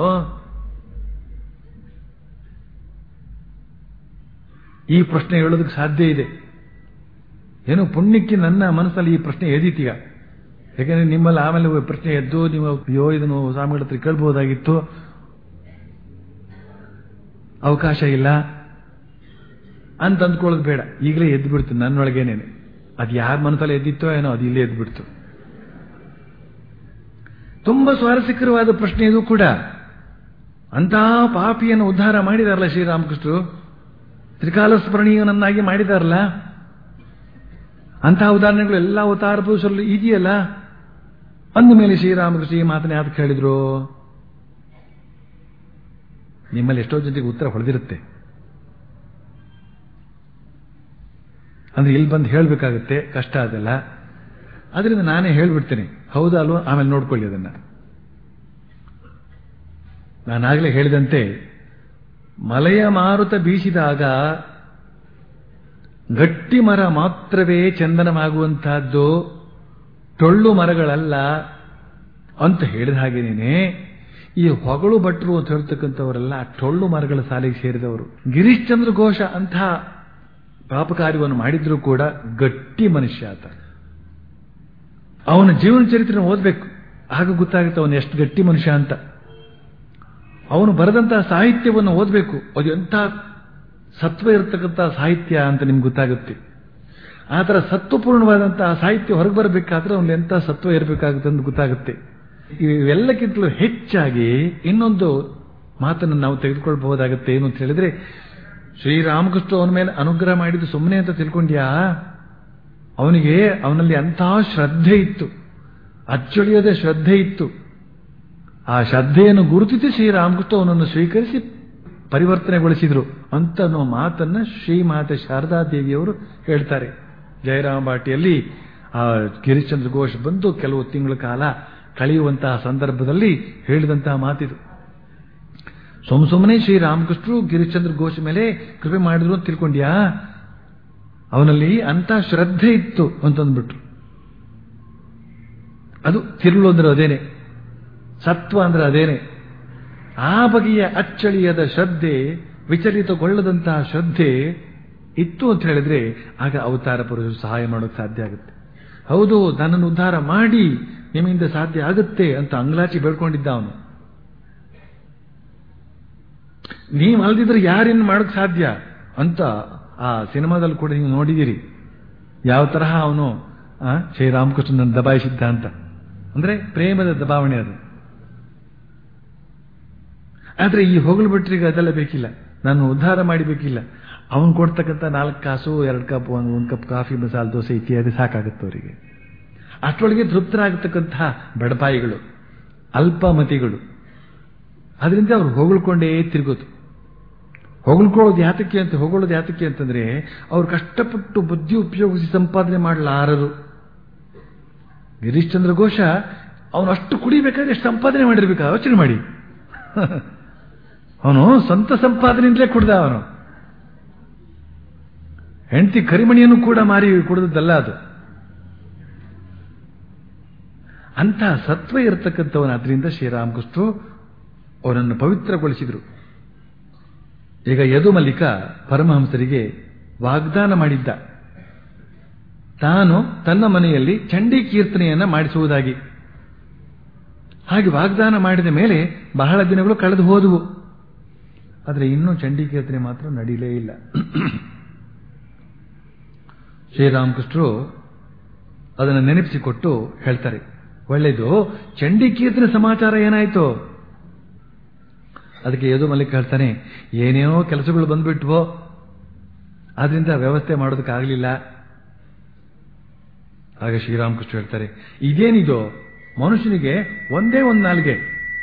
ಈ ಪ್ರಶ್ನೆ ಹೇಳೋದಕ್ಕೆ ಸಾಧ್ಯ ಇದೆ ಏನೋ ಪುಣ್ಯಕ್ಕೆ ನನ್ನ ಮನಸ್ಸಲ್ಲಿ ಈ ಪ್ರಶ್ನೆ ಎದೀತೀಗ ಯಾಕಂದ್ರೆ ನಿಮ್ಮಲ್ಲಿ ಆಮೇಲೆ ಪ್ರಶ್ನೆ ಎದ್ದು ನೀವು ಅಯ್ಯೋ ಇದನ್ನು ಸ್ವಾಮಿಗಳ ಹತ್ರ ಕೇಳ್ಬೋದಾಗಿತ್ತು ಅವಕಾಶ ಇಲ್ಲ ಅಂತ ಅಂದ್ಕೊಳ್ಳೋದು ಬೇಡ ಈಗಲೇ ಎದ್ದು ಬಿಡ್ತು ನನ್ನೊಳಗೇನೇನೆ ಅದು ಯಾರ ಮನಸ್ಸಲ್ಲಿ ಎದ್ದಿತ್ತೋ ಏನೋ ಅದು ಇಲ್ಲೇ ಎದ್ದು ಬಿಡ್ತು ತುಂಬಾ ಸ್ವಾರಸ್ಯಕರವಾದ ಪ್ರಶ್ನೆ ಇದು ಕೂಡ ಅಂತಹ ಪಾಪಿಯನ್ನು ಉದ್ಧಾರ ಮಾಡಿದಾರಲ್ಲ ಶ್ರೀರಾಮಕೃಷ್ಣರು ತ್ರಿಕಾಲ ಸ್ಮರಣೀಯನನ್ನಾಗಿ ಮಾಡಿದಾರಲ್ಲ ಅಂತಹ ಉದಾಹರಣೆಗಳು ಎಲ್ಲ ಅವತಾರ ಪುರುಷರಲ್ಲಿ ಇದೆಯಲ್ಲ ಅಂದ ಮೇಲೆ ಶ್ರೀರಾಮಕೃಷ್ಣ ಈ ಮಾತನ್ನ ಯಾಕೆ ಕೇಳಿದ್ರು ನಿಮ್ಮಲ್ಲಿ ಎಷ್ಟೋ ಜೊತೆಗೆ ಉತ್ತರ ಹೊಡೆದಿರುತ್ತೆ ಅಂದ್ರೆ ಇಲ್ಲಿ ಬಂದು ಹೇಳಬೇಕಾಗುತ್ತೆ ಕಷ್ಟ ಅದೆಲ್ಲ ಅದರಿಂದ ನಾನೇ ಹೇಳ್ಬಿಡ್ತೇನೆ ಹೌದಾ ಅಲ್ವೋ ಆಮೇಲೆ ನೋಡ್ಕೊಳ್ಳಿ ಅದನ್ನ ನಾನಾಗಲೇ ಹೇಳಿದಂತೆ ಮಲೆಯ ಮಾರುತ ಬೀಸಿದಾಗ ಗಟ್ಟಿ ಮರ ಮಾತ್ರವೇ ಚಂದನವಾಗುವಂತಹದ್ದು ಟೊಳ್ಳು ಮರಗಳಲ್ಲ ಅಂತ ಹೇಳಿದ ಹಾಗೇನೇನೆ ಈ ಹೊಗಳು ಭಟ್ರು ಅಂತ ಹೇಳ್ತಕ್ಕಂಥವರೆಲ್ಲ ಟೊಳ್ಳು ಮರಗಳ ಸಾಲಿಗೆ ಸೇರಿದವರು ಗಿರೀಶ್ಚಂದ್ರ ಘೋಷ ಅಂತಹ ಪಾಪಕಾರ್ಯವನ್ನು ಮಾಡಿದ್ರೂ ಕೂಡ ಗಟ್ಟಿ ಮನುಷ್ಯ ಆತ ಅವನ ಜೀವನ ಚರಿತ್ರೆ ಓದಬೇಕು ಆಗ ಗೊತ್ತಾಗುತ್ತೆ ಅವನು ಎಷ್ಟು ಗಟ್ಟಿ ಮನುಷ್ಯ ಅಂತ ಅವನು ಬರೆದಂತಹ ಸಾಹಿತ್ಯವನ್ನು ಓದಬೇಕು ಅದು ಎಂಥ ಸತ್ವ ಇರತಕ್ಕಂತಹ ಸಾಹಿತ್ಯ ಅಂತ ನಿಮ್ಗೆ ಗೊತ್ತಾಗುತ್ತೆ ಆ ಥರ ಸತ್ವಪೂರ್ಣವಾದಂತಹ ಸಾಹಿತ್ಯ ಹೊರಗೆ ಬರಬೇಕಾದ್ರೆ ಅವನು ಎಂಥ ಸತ್ವ ಇರಬೇಕಾಗುತ್ತೆ ಅಂತ ಗೊತ್ತಾಗುತ್ತೆ ಇವೆಲ್ಲಕ್ಕಿಂತಲೂ ಹೆಚ್ಚಾಗಿ ಇನ್ನೊಂದು ಮಾತನ್ನು ನಾವು ತೆಗೆದುಕೊಳ್ಬಹುದಾಗುತ್ತೆ ಏನು ಅಂತ ಹೇಳಿದ್ರೆ ಶ್ರೀರಾಮಕೃಷ್ಣ ಅವನ ಮೇಲೆ ಅನುಗ್ರಹ ಮಾಡಿದ್ದು ಸುಮ್ಮನೆ ಅಂತ ತಿಳ್ಕೊಂಡ್ಯಾ ಅವನಿಗೆ ಅವನಲ್ಲಿ ಅಂತಹ ಶ್ರದ್ಧೆ ಇತ್ತು ಅಚ್ಚಳಿಯದ ಶ್ರದ್ಧೆ ಇತ್ತು ಆ ಶ್ರದ್ಧೆಯನ್ನು ಗುರುತಿಸಿ ಶ್ರೀರಾಮಕೃಷ್ಣ ಅವನನ್ನು ಸ್ವೀಕರಿಸಿ ಪರಿವರ್ತನೆಗೊಳಿಸಿದ್ರು ಅಂತ ಅನ್ನೋ ಮಾತನ್ನ ಶ್ರೀಮಾತೆ ಶಾರದಾ ದೇವಿಯವರು ಹೇಳ್ತಾರೆ ಜಯರಾಮ ಬಾಟಿಯಲ್ಲಿ ಆ ಗಿರಿಶ್ಚಂದ್ರ ಘೋಷ್ ಬಂದು ಕೆಲವು ತಿಂಗಳ ಕಾಲ ಕಳೆಯುವಂತಹ ಸಂದರ್ಭದಲ್ಲಿ ಹೇಳಿದಂತಹ ಮಾತಿದು ಸುಮ್ ಸುಮ್ಮನೆ ಶ್ರೀರಾಮಕೃಷ್ಣರು ಗಿರಿಶ್ಚಂದ್ರ ಘೋಷ್ ಮೇಲೆ ಕೃಪೆ ಮಾಡಿದ್ರು ಅಂತ ತಿಳ್ಕೊಂಡ್ಯಾ ಅವನಲ್ಲಿ ಅಂತ ಶ್ರದ್ಧೆ ಇತ್ತು ಅಂತಂದ್ಬಿಟ್ರು ಅದು ತಿರುಳು ಅಂದ್ರೆ ಅದೇನೆ ಸತ್ವ ಅಂದ್ರೆ ಅದೇನೆ ಆ ಬಗೆಯ ಅಚ್ಚಳಿಯದ ಶ್ರದ್ಧೆ ವಿಚಲಿತಗೊಳ್ಳದಂತಹ ಶ್ರದ್ಧೆ ಇತ್ತು ಅಂತ ಹೇಳಿದ್ರೆ ಆಗ ಅವತಾರ ಪುರುಷರು ಸಹಾಯ ಮಾಡೋಕೆ ಸಾಧ್ಯ ಆಗುತ್ತೆ ಹೌದು ನನ್ನನ್ನು ಉದ್ಧಾರ ಮಾಡಿ ನಿಮ್ಮಿಂದ ಸಾಧ್ಯ ಆಗುತ್ತೆ ಅಂತ ಅಂಗ್ಲಾಚಿ ಬೇಡ್ಕೊಂಡಿದ್ದ ಅವನು ನೀವು ಅಲ್ದಿದ್ರೆ ಯಾರೇನು ಮಾಡೋಕ್ ಸಾಧ್ಯ ಅಂತ ಆ ಸಿನಿಮಾದಲ್ಲಿ ಕೂಡ ನೀವು ನೋಡಿದ್ದೀರಿ ಯಾವ ತರಹ ಅವನು ಶ್ರೀರಾಮಕೃಷ್ಣನ ದಬಾಯಿಸಿದ್ದ ಅಂತ ಅಂದ್ರೆ ಪ್ರೇಮದ ದಬಾವಣೆ ಅದು ಆದ್ರೆ ಈ ಹೊಗಳು ಬಿಟ್ರಿಗೆ ಅದೆಲ್ಲ ಬೇಕಿಲ್ಲ ನಾನು ಉದ್ಧಾರ ಮಾಡಿಬೇಕಿಲ್ಲ ಅವನು ಕೊಡ್ತಕ್ಕಂಥ ನಾಲ್ಕು ಕಾಸು ಎರಡು ಕಪ್ ಒಂದು ಒಂದು ಕಪ್ ಕಾಫಿ ಮಸಾಲೆ ದೋಸೆ ಇತ್ಯಾದಿ ಸಾಕಾಗುತ್ತೆ ಅವರಿಗೆ ಅಷ್ಟರೊಳಗೆ ತೃಪ್ತರಾಗತಕ್ಕಂತಹ ಬಡಪಾಯಿಗಳು ಅಲ್ಪಮತಿಗಳು ಅದರಿಂದ ಅವ್ರು ಹೊಗಳ್ಕೊಂಡೇ ತಿರುಗೋದು ಹೊಗಳ್ಕೊಳ್ಳೋದು ಯಾತಕ್ಕೆ ಅಂತ ಹೊಗಳೋದು ಯಾತಕ್ಕೆ ಅಂತಂದ್ರೆ ಅವ್ರು ಕಷ್ಟಪಟ್ಟು ಬುದ್ಧಿ ಉಪಯೋಗಿಸಿ ಸಂಪಾದನೆ ಮಾಡಲಾರರು ಗಿರೀಶ್ಚಂದ್ರ ಘೋಷ ಅವನು ಅಷ್ಟು ಕುಡಿಬೇಕಾದ್ರೆ ಎಷ್ಟು ಸಂಪಾದನೆ ಮಾಡಿರ್ಬೇಕು ಯೋಚನೆ ಮಾಡಿ ಅವನು ಸ್ವಂತ ಸಂಪಾದನೆಯಿಂದಲೇ ಕುಡ್ದ ಅವನು ಹೆಂಡತಿ ಕರಿಮಣಿಯನ್ನು ಕೂಡ ಮಾರಿ ಕುಡಿದದ್ದಲ್ಲ ಅದು ಅಂತಹ ಸತ್ವ ಇರತಕ್ಕಂಥವನ ಅದರಿಂದ ಶ್ರೀರಾಮಕೃಷ್ಣರು ಅವನನ್ನು ಪವಿತ್ರಗೊಳಿಸಿದರು ಈಗ ಯದು ಮಲ್ಲಿಕ ಪರಮಹಂಸರಿಗೆ ವಾಗ್ದಾನ ಮಾಡಿದ್ದ ತಾನು ತನ್ನ ಮನೆಯಲ್ಲಿ ಚಂಡಿ ಕೀರ್ತನೆಯನ್ನ ಮಾಡಿಸುವುದಾಗಿ ಹಾಗೆ ವಾಗ್ದಾನ ಮಾಡಿದ ಮೇಲೆ ಬಹಳ ದಿನಗಳು ಕಳೆದು ಹೋದವು ಆದರೆ ಇನ್ನೂ ಚಂಡಿ ಕೀರ್ತನೆ ಮಾತ್ರ ನಡೀಲೇ ಇಲ್ಲ ಶ್ರೀರಾಮಕೃಷ್ಣರು ಅದನ್ನು ನೆನಪಿಸಿಕೊಟ್ಟು ಹೇಳ್ತಾರೆ ಒಳ್ಳೆಯದು ಚಂಡಿ ಕೀರ್ತನೆ ಸಮಾಚಾರ ಏನಾಯ್ತು ಅದಕ್ಕೆ ಯದು ಮಲ್ಲಿಕ್ ಹೇಳ್ತಾನೆ ಏನೇನೋ ಕೆಲಸಗಳು ಬಂದ್ಬಿಟ್ವೋ ಆದ್ರಿಂದ ವ್ಯವಸ್ಥೆ ಮಾಡೋದಕ್ಕಾಗಲಿಲ್ಲ ಆಗ ಶ್ರೀರಾಮಕೃಷ್ಣ ಹೇಳ್ತಾರೆ ಇದೇನಿದು ಮನುಷ್ಯನಿಗೆ ಒಂದೇ ಒಂದು ನಾಲಿಗೆ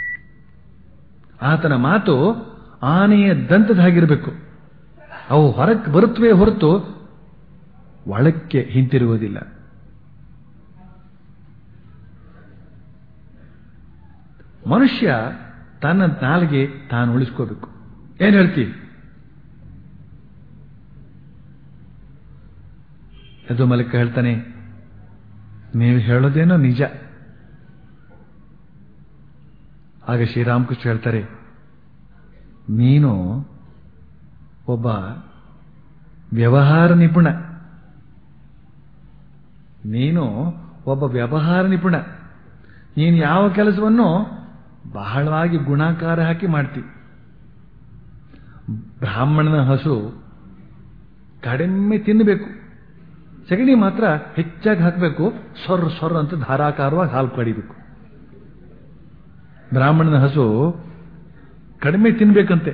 ಆತನ ಮಾತು ಆನೆಯ ದಂತದಾಗಿರಬೇಕು ಅವು ಹೊರಕ್ಕೆ ಬರುತ್ತವೆ ಹೊರತು ಒಳಕ್ಕೆ ಹಿಂತಿರುವುದಿಲ್ಲ ಮನುಷ್ಯ ತನ್ನ ನಾಲಿಗೆ ತಾನು ಉಳಿಸ್ಕೋಬೇಕು ಏನ್ ಹೇಳ್ತೀವಿ ಅದು ಮಲಿಕ ಹೇಳ್ತಾನೆ ನೀವು ಹೇಳೋದೇನೋ ನಿಜ ಆಗ ಶ್ರೀರಾಮಕೃಷ್ಣ ಹೇಳ್ತಾರೆ ನೀನು ಒಬ್ಬ ವ್ಯವಹಾರ ನಿಪುಣ ನೀನು ಒಬ್ಬ ವ್ಯವಹಾರ ನಿಪುಣ ನೀನು ಯಾವ ಕೆಲಸವನ್ನು ಬಹಳವಾಗಿ ಗುಣಾಕಾರ ಹಾಕಿ ಮಾಡ್ತಿ ಬ್ರಾಹ್ಮಣನ ಹಸು ಕಡಿಮೆ ತಿನ್ನಬೇಕು ಸಗಣಿ ಮಾತ್ರ ಹೆಚ್ಚಾಗಿ ಹಾಕಬೇಕು ಸೊರ್ ಸೊರ್ ಅಂತ ಧಾರಾಕಾರವಾಗಿ ಹಾಲು ಕಡಿಬೇಕು ಬ್ರಾಹ್ಮಣನ ಹಸು ಕಡಿಮೆ ತಿನ್ಬೇಕಂತೆ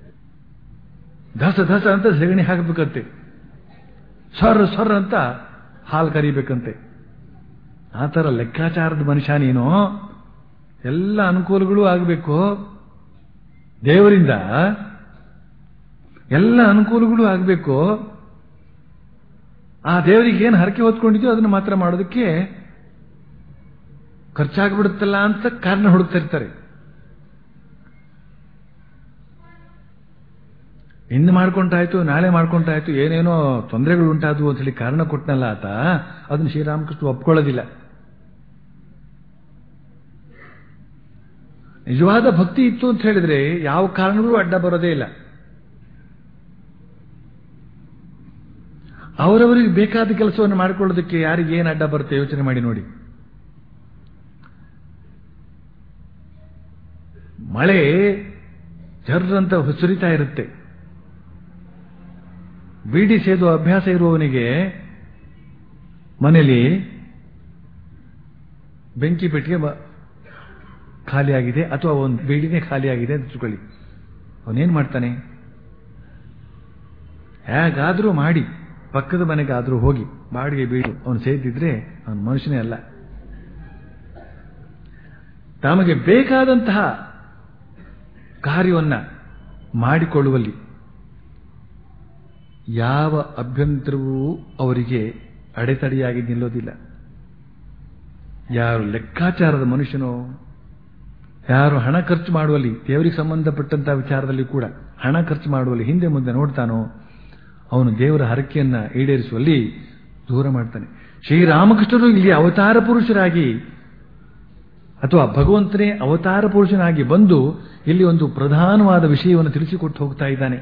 ಧಸ ಧಸ ಅಂತ ಸಗಣಿ ಹಾಕಬೇಕಂತೆ ಸೊರ್ ಸೊರ್ ಅಂತ ಹಾಲು ಕರಿಬೇಕಂತೆ ಆ ಥರ ಲೆಕ್ಕಾಚಾರದ ಮನುಷ್ಯ ನೀನು ಎಲ್ಲ ಅನುಕೂಲಗಳು ಆಗಬೇಕು ದೇವರಿಂದ ಎಲ್ಲ ಅನುಕೂಲಗಳು ಆಗಬೇಕು ಆ ದೇವರಿಗೆ ಏನು ಹರಕೆ ಹೊತ್ಕೊಂಡಿದ್ಯೋ ಅದನ್ನು ಮಾತ್ರ ಮಾಡೋದಕ್ಕೆ ಖರ್ಚಾಗ್ಬಿಡುತ್ತಲ್ಲ ಅಂತ ಕಾರಣ ಹುಡುಕ್ತಾ ಇರ್ತಾರೆ ಇನ್ನು ಮಾಡ್ಕೊಂಟಾಯ್ತು ನಾಳೆ ಮಾಡ್ಕೊಂಟಾಯ್ತು ಏನೇನೋ ತೊಂದರೆಗಳು ಉಂಟಾದವು ಅಂತ ಹೇಳಿ ಕಾರಣ ಕೊಟ್ಟನಲ್ಲ ಆತ ಅದನ್ನು ಶ್ರೀರಾಮಕೃಷ್ಣ ಒಪ್ಕೊಳ್ಳೋದಿಲ್ಲ ನಿಜವಾದ ಭಕ್ತಿ ಇತ್ತು ಅಂತ ಹೇಳಿದ್ರೆ ಯಾವ ಕಾರಣಗಳು ಅಡ್ಡ ಬರೋದೇ ಇಲ್ಲ ಅವರವರಿಗೆ ಬೇಕಾದ ಕೆಲಸವನ್ನು ಮಾಡಿಕೊಳ್ಳೋದಕ್ಕೆ ಯಾರಿಗೆ ಏನು ಅಡ್ಡ ಬರುತ್ತೆ ಯೋಚನೆ ಮಾಡಿ ನೋಡಿ ಮಳೆ ಜರ್ರಂತ ಸುರಿತಾ ಇರುತ್ತೆ ಬೀಡಿ ಸೇದು ಅಭ್ಯಾಸ ಇರುವವನಿಗೆ ಮನೆಯಲ್ಲಿ ಬೆಂಕಿ ಪೆಟ್ಟಿಗೆ ಖಾಲಿಯಾಗಿದೆ ಅಥವಾ ಒಂದು ಬೀಡಿನೇ ಖಾಲಿಯಾಗಿದೆ ಅಂತ ತಿಳ್ಕೊಳ್ಳಿ ಅವನೇನ್ ಮಾಡ್ತಾನೆ ಹೇಗಾದ್ರೂ ಮಾಡಿ ಪಕ್ಕದ ಮನೆಗಾದ್ರೂ ಹೋಗಿ ಬಾಡಿಗೆ ಬೀಡು ಅವನು ಸೇದಿದ್ರೆ ಅವನು ಮನುಷ್ಯನೇ ಅಲ್ಲ ತಮಗೆ ಬೇಕಾದಂತಹ ಕಾರ್ಯವನ್ನ ಮಾಡಿಕೊಳ್ಳುವಲ್ಲಿ ಯಾವ ಅಭ್ಯಂತರವೂ ಅವರಿಗೆ ಅಡೆತಡೆಯಾಗಿ ನಿಲ್ಲೋದಿಲ್ಲ ಯಾರು ಲೆಕ್ಕಾಚಾರದ ಮನುಷ್ಯನೋ ಯಾರು ಹಣ ಖರ್ಚು ಮಾಡುವಲ್ಲಿ ದೇವರಿಗೆ ಸಂಬಂಧಪಟ್ಟಂತಹ ವಿಚಾರದಲ್ಲಿ ಕೂಡ ಹಣ ಖರ್ಚು ಮಾಡುವಲ್ಲಿ ಹಿಂದೆ ಮುಂದೆ ನೋಡ್ತಾನೋ ಅವನು ದೇವರ ಹರಕೆಯನ್ನ ಈಡೇರಿಸುವಲ್ಲಿ ದೂರ ಮಾಡ್ತಾನೆ ಶ್ರೀರಾಮಕೃಷ್ಣರು ಇಲ್ಲಿ ಅವತಾರ ಪುರುಷರಾಗಿ ಅಥವಾ ಭಗವಂತನೇ ಅವತಾರ ಪುರುಷನಾಗಿ ಬಂದು ಇಲ್ಲಿ ಒಂದು ಪ್ರಧಾನವಾದ ವಿಷಯವನ್ನು ತಿಳಿಸಿಕೊಟ್ಟು ಹೋಗ್ತಾ ಇದ್ದಾನೆ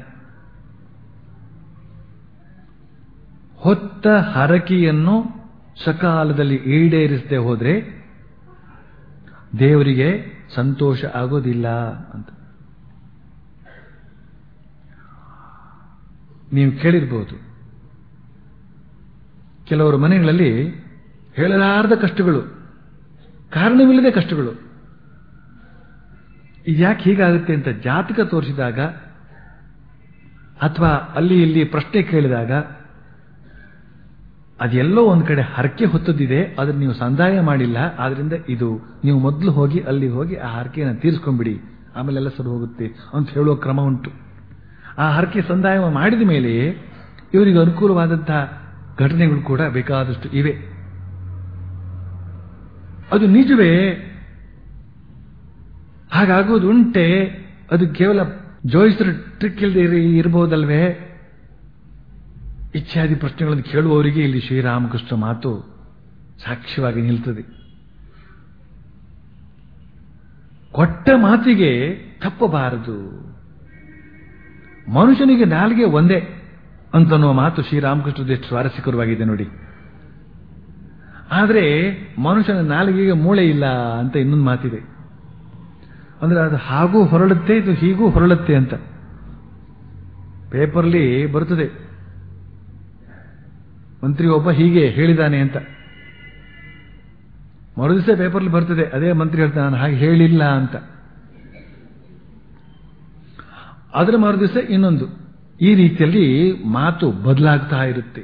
ಹೊತ್ತ ಹರಕೆಯನ್ನು ಸಕಾಲದಲ್ಲಿ ಈಡೇರಿಸದೆ ಹೋದ್ರೆ ದೇವರಿಗೆ ಸಂತೋಷ ಆಗೋದಿಲ್ಲ ಅಂತ ನೀವು ಕೇಳಿರ್ಬೋದು ಕೆಲವರು ಮನೆಗಳಲ್ಲಿ ಹೇಳಲಾರದ ಕಷ್ಟಗಳು ಕಾರಣವಿಲ್ಲದೆ ಕಷ್ಟಗಳು ಇದ್ಯಾಕೆ ಹೀಗಾಗುತ್ತೆ ಅಂತ ಜಾತಕ ತೋರಿಸಿದಾಗ ಅಥವಾ ಅಲ್ಲಿ ಇಲ್ಲಿ ಪ್ರಶ್ನೆ ಕೇಳಿದಾಗ ಅದೆಲ್ಲೋ ಒಂದ್ ಕಡೆ ಹರಕೆ ಹೊತ್ತದಿದೆ ಅದನ್ನ ನೀವು ಸಂದಾಯ ಮಾಡಿಲ್ಲ ಆದ್ರಿಂದ ಇದು ನೀವು ಮೊದಲು ಹೋಗಿ ಅಲ್ಲಿ ಹೋಗಿ ಆ ಹರಕೆಯನ್ನು ತೀರಿಸ್ಕೊಂಡ್ಬಿಡಿ ಆಮೇಲೆ ಎಲ್ಲ ಸರಿ ಹೋಗುತ್ತೆ ಅಂತ ಹೇಳುವ ಕ್ರಮ ಉಂಟು ಆ ಹರಕೆ ಸಂದಾಯ ಮಾಡಿದ ಮೇಲೆ ಇವರಿಗೆ ಅನುಕೂಲವಾದಂತಹ ಘಟನೆಗಳು ಕೂಡ ಬೇಕಾದಷ್ಟು ಇವೆ ಅದು ನಿಜವೇ ಹಾಗಾಗೋದು ಉಂಟೆ ಅದು ಕೇವಲ ಜೋಯಿಸರ ಟ್ರಿಕ್ ಇಲ್ಲದೆ ಇರಬಹುದಲ್ವೇ ಇತ್ಯಾದಿ ಪ್ರಶ್ನೆಗಳನ್ನು ಕೇಳುವವರಿಗೆ ಇಲ್ಲಿ ಶ್ರೀರಾಮಕೃಷ್ಣ ಮಾತು ಸಾಕ್ಷ್ಯವಾಗಿ ನಿಲ್ತದೆ ಕೊಟ್ಟ ಮಾತಿಗೆ ತಪ್ಪಬಾರದು ಮನುಷ್ಯನಿಗೆ ನಾಲಿಗೆ ಒಂದೇ ಅಂತನ್ನುವ ಮಾತು ಶ್ರೀರಾಮಕೃಷ್ಣದ ಎಷ್ಟು ಸ್ವಾರಸ್ಯಕರವಾಗಿದೆ ನೋಡಿ ಆದರೆ ಮನುಷ್ಯನ ನಾಲಿಗೆಗೆ ಮೂಳೆ ಇಲ್ಲ ಅಂತ ಇನ್ನೊಂದು ಮಾತಿದೆ ಅಂದ್ರೆ ಅದು ಹಾಗೂ ಹೊರಳುತ್ತೆ ಇದು ಹೀಗೂ ಹೊರಳುತ್ತೆ ಅಂತ ಪೇಪರ್ಲಿ ಬರುತ್ತದೆ ಮಂತ್ರಿ ಒಬ್ಬ ಹೀಗೆ ಹೇಳಿದಾನೆ ಅಂತ ಮರುದಿವಸ ಪೇಪರ್ಲಿ ಬರ್ತದೆ ಅದೇ ಮಂತ್ರಿ ಹೇಳ್ತಾನೆ ನಾನು ಹಾಗೆ ಹೇಳಿಲ್ಲ ಅಂತ ಅದರ ಮರುದಿವಸ ಇನ್ನೊಂದು ಈ ರೀತಿಯಲ್ಲಿ ಮಾತು ಬದಲಾಗ್ತಾ ಇರುತ್ತೆ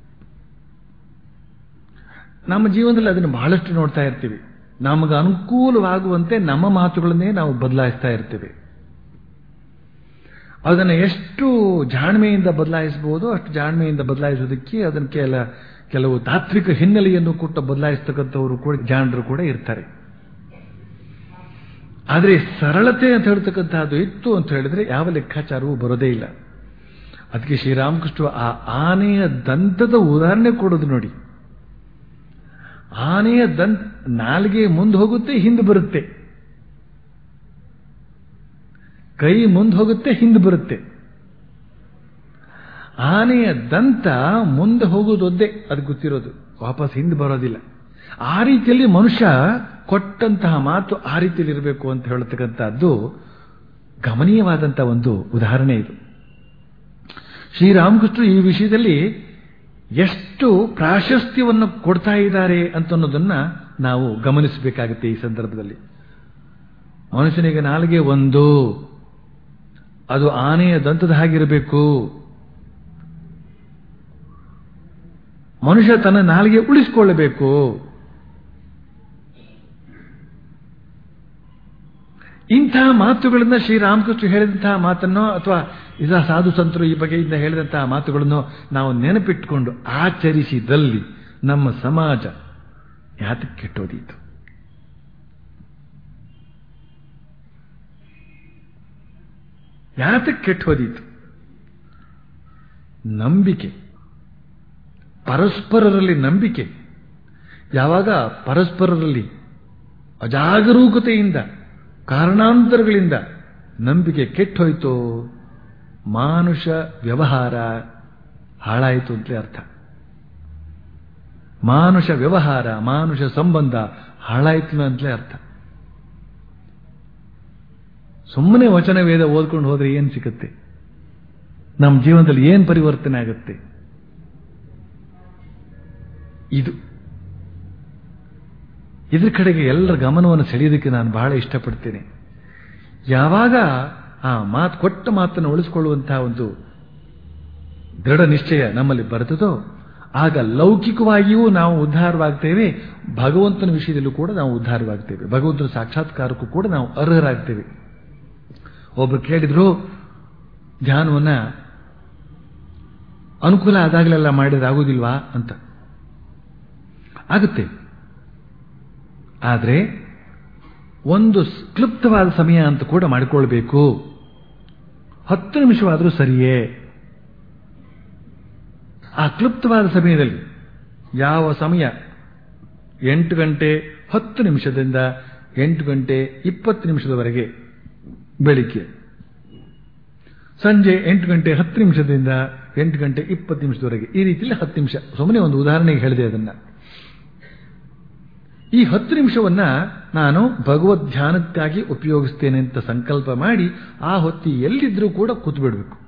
ನಮ್ಮ ಜೀವನದಲ್ಲಿ ಅದನ್ನು ಬಹಳಷ್ಟು ನೋಡ್ತಾ ಇರ್ತೀವಿ ನಮಗೆ ಅನುಕೂಲವಾಗುವಂತೆ ನಮ್ಮ ಮಾತುಗಳನ್ನೇ ನಾವು ಬದಲಾಯಿಸ್ತಾ ಇರ್ತೇವೆ ಅದನ್ನು ಎಷ್ಟು ಜಾಣ್ಮೆಯಿಂದ ಬದಲಾಯಿಸಬಹುದು ಅಷ್ಟು ಜಾಣ್ಮೆಯಿಂದ ಬದಲಾಯಿಸೋದಕ್ಕೆ ಅದನ್ನು ಕೆಲ ಕೆಲವು ತಾತ್ವಿಕ ಹಿನ್ನೆಲೆಯನ್ನು ಕೊಟ್ಟು ಬದಲಾಯಿಸ್ತಕ್ಕಂಥವರು ಕೂಡ ಜಾಣರು ಕೂಡ ಇರ್ತಾರೆ ಆದರೆ ಸರಳತೆ ಅಂತ ಹೇಳ್ತಕ್ಕಂಥದ್ದು ಇತ್ತು ಅಂತ ಹೇಳಿದ್ರೆ ಯಾವ ಲೆಕ್ಕಾಚಾರವೂ ಬರೋದೇ ಇಲ್ಲ ಅದಕ್ಕೆ ಶ್ರೀರಾಮಕೃಷ್ಣ ಆ ಆನೆಯ ದಂತದ ಉದಾಹರಣೆ ಕೊಡೋದು ನೋಡಿ ಆನೆಯ ದಂತ ನಾಲ್ಗೆ ಮುಂದೆ ಹೋಗುತ್ತೆ ಹಿಂದೆ ಬರುತ್ತೆ ಕೈ ಮುಂದೆ ಹೋಗುತ್ತೆ ಹಿಂದೆ ಬರುತ್ತೆ ಆನೆಯ ದಂತ ಮುಂದೆ ಹೋಗೋದೊದ್ದೇ ಅದು ಗೊತ್ತಿರೋದು ವಾಪಸ್ ಹಿಂದೆ ಬರೋದಿಲ್ಲ ಆ ರೀತಿಯಲ್ಲಿ ಮನುಷ್ಯ ಕೊಟ್ಟಂತಹ ಮಾತು ಆ ರೀತಿಯಲ್ಲಿ ಇರಬೇಕು ಅಂತ ಹೇಳ್ತಕ್ಕಂಥದ್ದು ಗಮನೀಯವಾದಂತಹ ಒಂದು ಉದಾಹರಣೆ ಇದು ಶ್ರೀರಾಮಕೃಷ್ಣ ಈ ವಿಷಯದಲ್ಲಿ ಎಷ್ಟು ಪ್ರಾಶಸ್ತ್ಯವನ್ನು ಕೊಡ್ತಾ ಇದ್ದಾರೆ ಅಂತ ಅನ್ನೋದನ್ನ ನಾವು ಗಮನಿಸಬೇಕಾಗುತ್ತೆ ಈ ಸಂದರ್ಭದಲ್ಲಿ ಮನುಷ್ಯನಿಗೆ ನಾಲಿಗೆ ಒಂದು ಅದು ಆನೆಯ ದಂತದ ಹಾಗಿರಬೇಕು ಮನುಷ್ಯ ತನ್ನ ನಾಲಿಗೆ ಉಳಿಸಿಕೊಳ್ಳಬೇಕು ಇಂತಹ ಮಾತುಗಳನ್ನ ಶ್ರೀರಾಮಕೃಷ್ಣ ಹೇಳಿದಂತಹ ಮಾತನ್ನೋ ಅಥವಾ ಇದ ಸಾಧು ಸಂತರು ಈ ಬಗೆಯಿಂದ ಹೇಳಿದಂತಹ ಮಾತುಗಳನ್ನು ನಾವು ನೆನಪಿಟ್ಟುಕೊಂಡು ಆಚರಿಸಿದಲ್ಲಿ ನಮ್ಮ ಸಮಾಜ ಯಾತಕ್ಕೆ ಕೆಟ್ಟೋದೀತು ಯಾತಕ್ಕೆ ಕೆಟ್ಟು ಹೋದೀತು ನಂಬಿಕೆ ಪರಸ್ಪರರಲ್ಲಿ ನಂಬಿಕೆ ಯಾವಾಗ ಪರಸ್ಪರರಲ್ಲಿ ಅಜಾಗರೂಕತೆಯಿಂದ ಕಾರಣಾಂತರಗಳಿಂದ ನಂಬಿಕೆ ಕೆಟ್ಟೋಯ್ತೋ ಮಾನುಷ ವ್ಯವಹಾರ ಹಾಳಾಯಿತು ಅಂತಲೇ ಅರ್ಥ ಮಾನುಷ ವ್ಯವಹಾರ ಮಾನುಷ ಸಂಬಂಧ ಹಾಳಾಯಿತು ಅಂತಲೇ ಅರ್ಥ ಸುಮ್ಮನೆ ವಚನ ವೇದ ಓದ್ಕೊಂಡು ಹೋದ್ರೆ ಏನ್ ಸಿಗುತ್ತೆ ನಮ್ಮ ಜೀವನದಲ್ಲಿ ಏನ್ ಪರಿವರ್ತನೆ ಆಗುತ್ತೆ ಇದು ಇದ್ರ ಕಡೆಗೆ ಎಲ್ಲರ ಗಮನವನ್ನು ಸೆಳೆಯೋದಕ್ಕೆ ನಾನು ಬಹಳ ಇಷ್ಟಪಡ್ತೇನೆ ಯಾವಾಗ ಆ ಮಾತು ಕೊಟ್ಟ ಮಾತನ್ನು ಉಳಿಸಿಕೊಳ್ಳುವಂತಹ ಒಂದು ದೃಢ ನಿಶ್ಚಯ ನಮ್ಮಲ್ಲಿ ಬರ್ತದೋ ಆಗ ಲೌಕಿಕವಾಗಿಯೂ ನಾವು ಉದ್ಧಾರವಾಗ್ತೇವೆ ಭಗವಂತನ ವಿಷಯದಲ್ಲೂ ಕೂಡ ನಾವು ಉದ್ಧಾರವಾಗ್ತೇವೆ ಭಗವಂತನ ಸಾಕ್ಷಾತ್ಕಾರಕ್ಕೂ ಕೂಡ ನಾವು ಅರ್ಹರಾಗ್ತೇವೆ ಒಬ್ರು ಕೇಳಿದ್ರು ಧ್ಯಾನವನ್ನ ಅನುಕೂಲ ಆದಾಗಲೆಲ್ಲ ಮಾಡಿದ್ರೆ ಆಗೋದಿಲ್ವಾ ಅಂತ ಆಗುತ್ತೆ ಆದರೆ ಒಂದು ಕ್ಲುಪ್ತವಾದ ಸಮಯ ಅಂತ ಕೂಡ ಮಾಡಿಕೊಳ್ಬೇಕು ಹತ್ತು ನಿಮಿಷವಾದರೂ ಸರಿಯೇ ಆ ಕ್ಲುಪ್ತವಾದ ಸಮಯದಲ್ಲಿ ಯಾವ ಸಮಯ ಎಂಟು ಗಂಟೆ ಹತ್ತು ನಿಮಿಷದಿಂದ ಎಂಟು ಗಂಟೆ ಇಪ್ಪತ್ತು ನಿಮಿಷದವರೆಗೆ ಬೆಳಿಗ್ಗೆ ಸಂಜೆ ಎಂಟು ಗಂಟೆ ಹತ್ತು ನಿಮಿಷದಿಂದ ಎಂಟು ಗಂಟೆ ಇಪ್ಪತ್ತು ನಿಮಿಷದವರೆಗೆ ಈ ರೀತಿಯಲ್ಲಿ ಹತ್ತು ನಿಮಿಷ ಸುಮ್ಮನೆ ಒಂದು ಉದಾಹರಣೆಗೆ ಹೇಳಿದೆ ಅದನ್ನ ಈ ಹತ್ತು ನಿಮಿಷವನ್ನ ನಾನು ಭಗವದ್ ಧ್ಯಾನಕ್ಕಾಗಿ ಉಪಯೋಗಿಸ್ತೇನೆ ಅಂತ ಸಂಕಲ್ಪ ಮಾಡಿ ಆ ಹೊತ್ತಿ ಎಲ್ಲಿದ್ರೂ ಕೂಡ ಕೂತು ಬಿಡಬೇಕು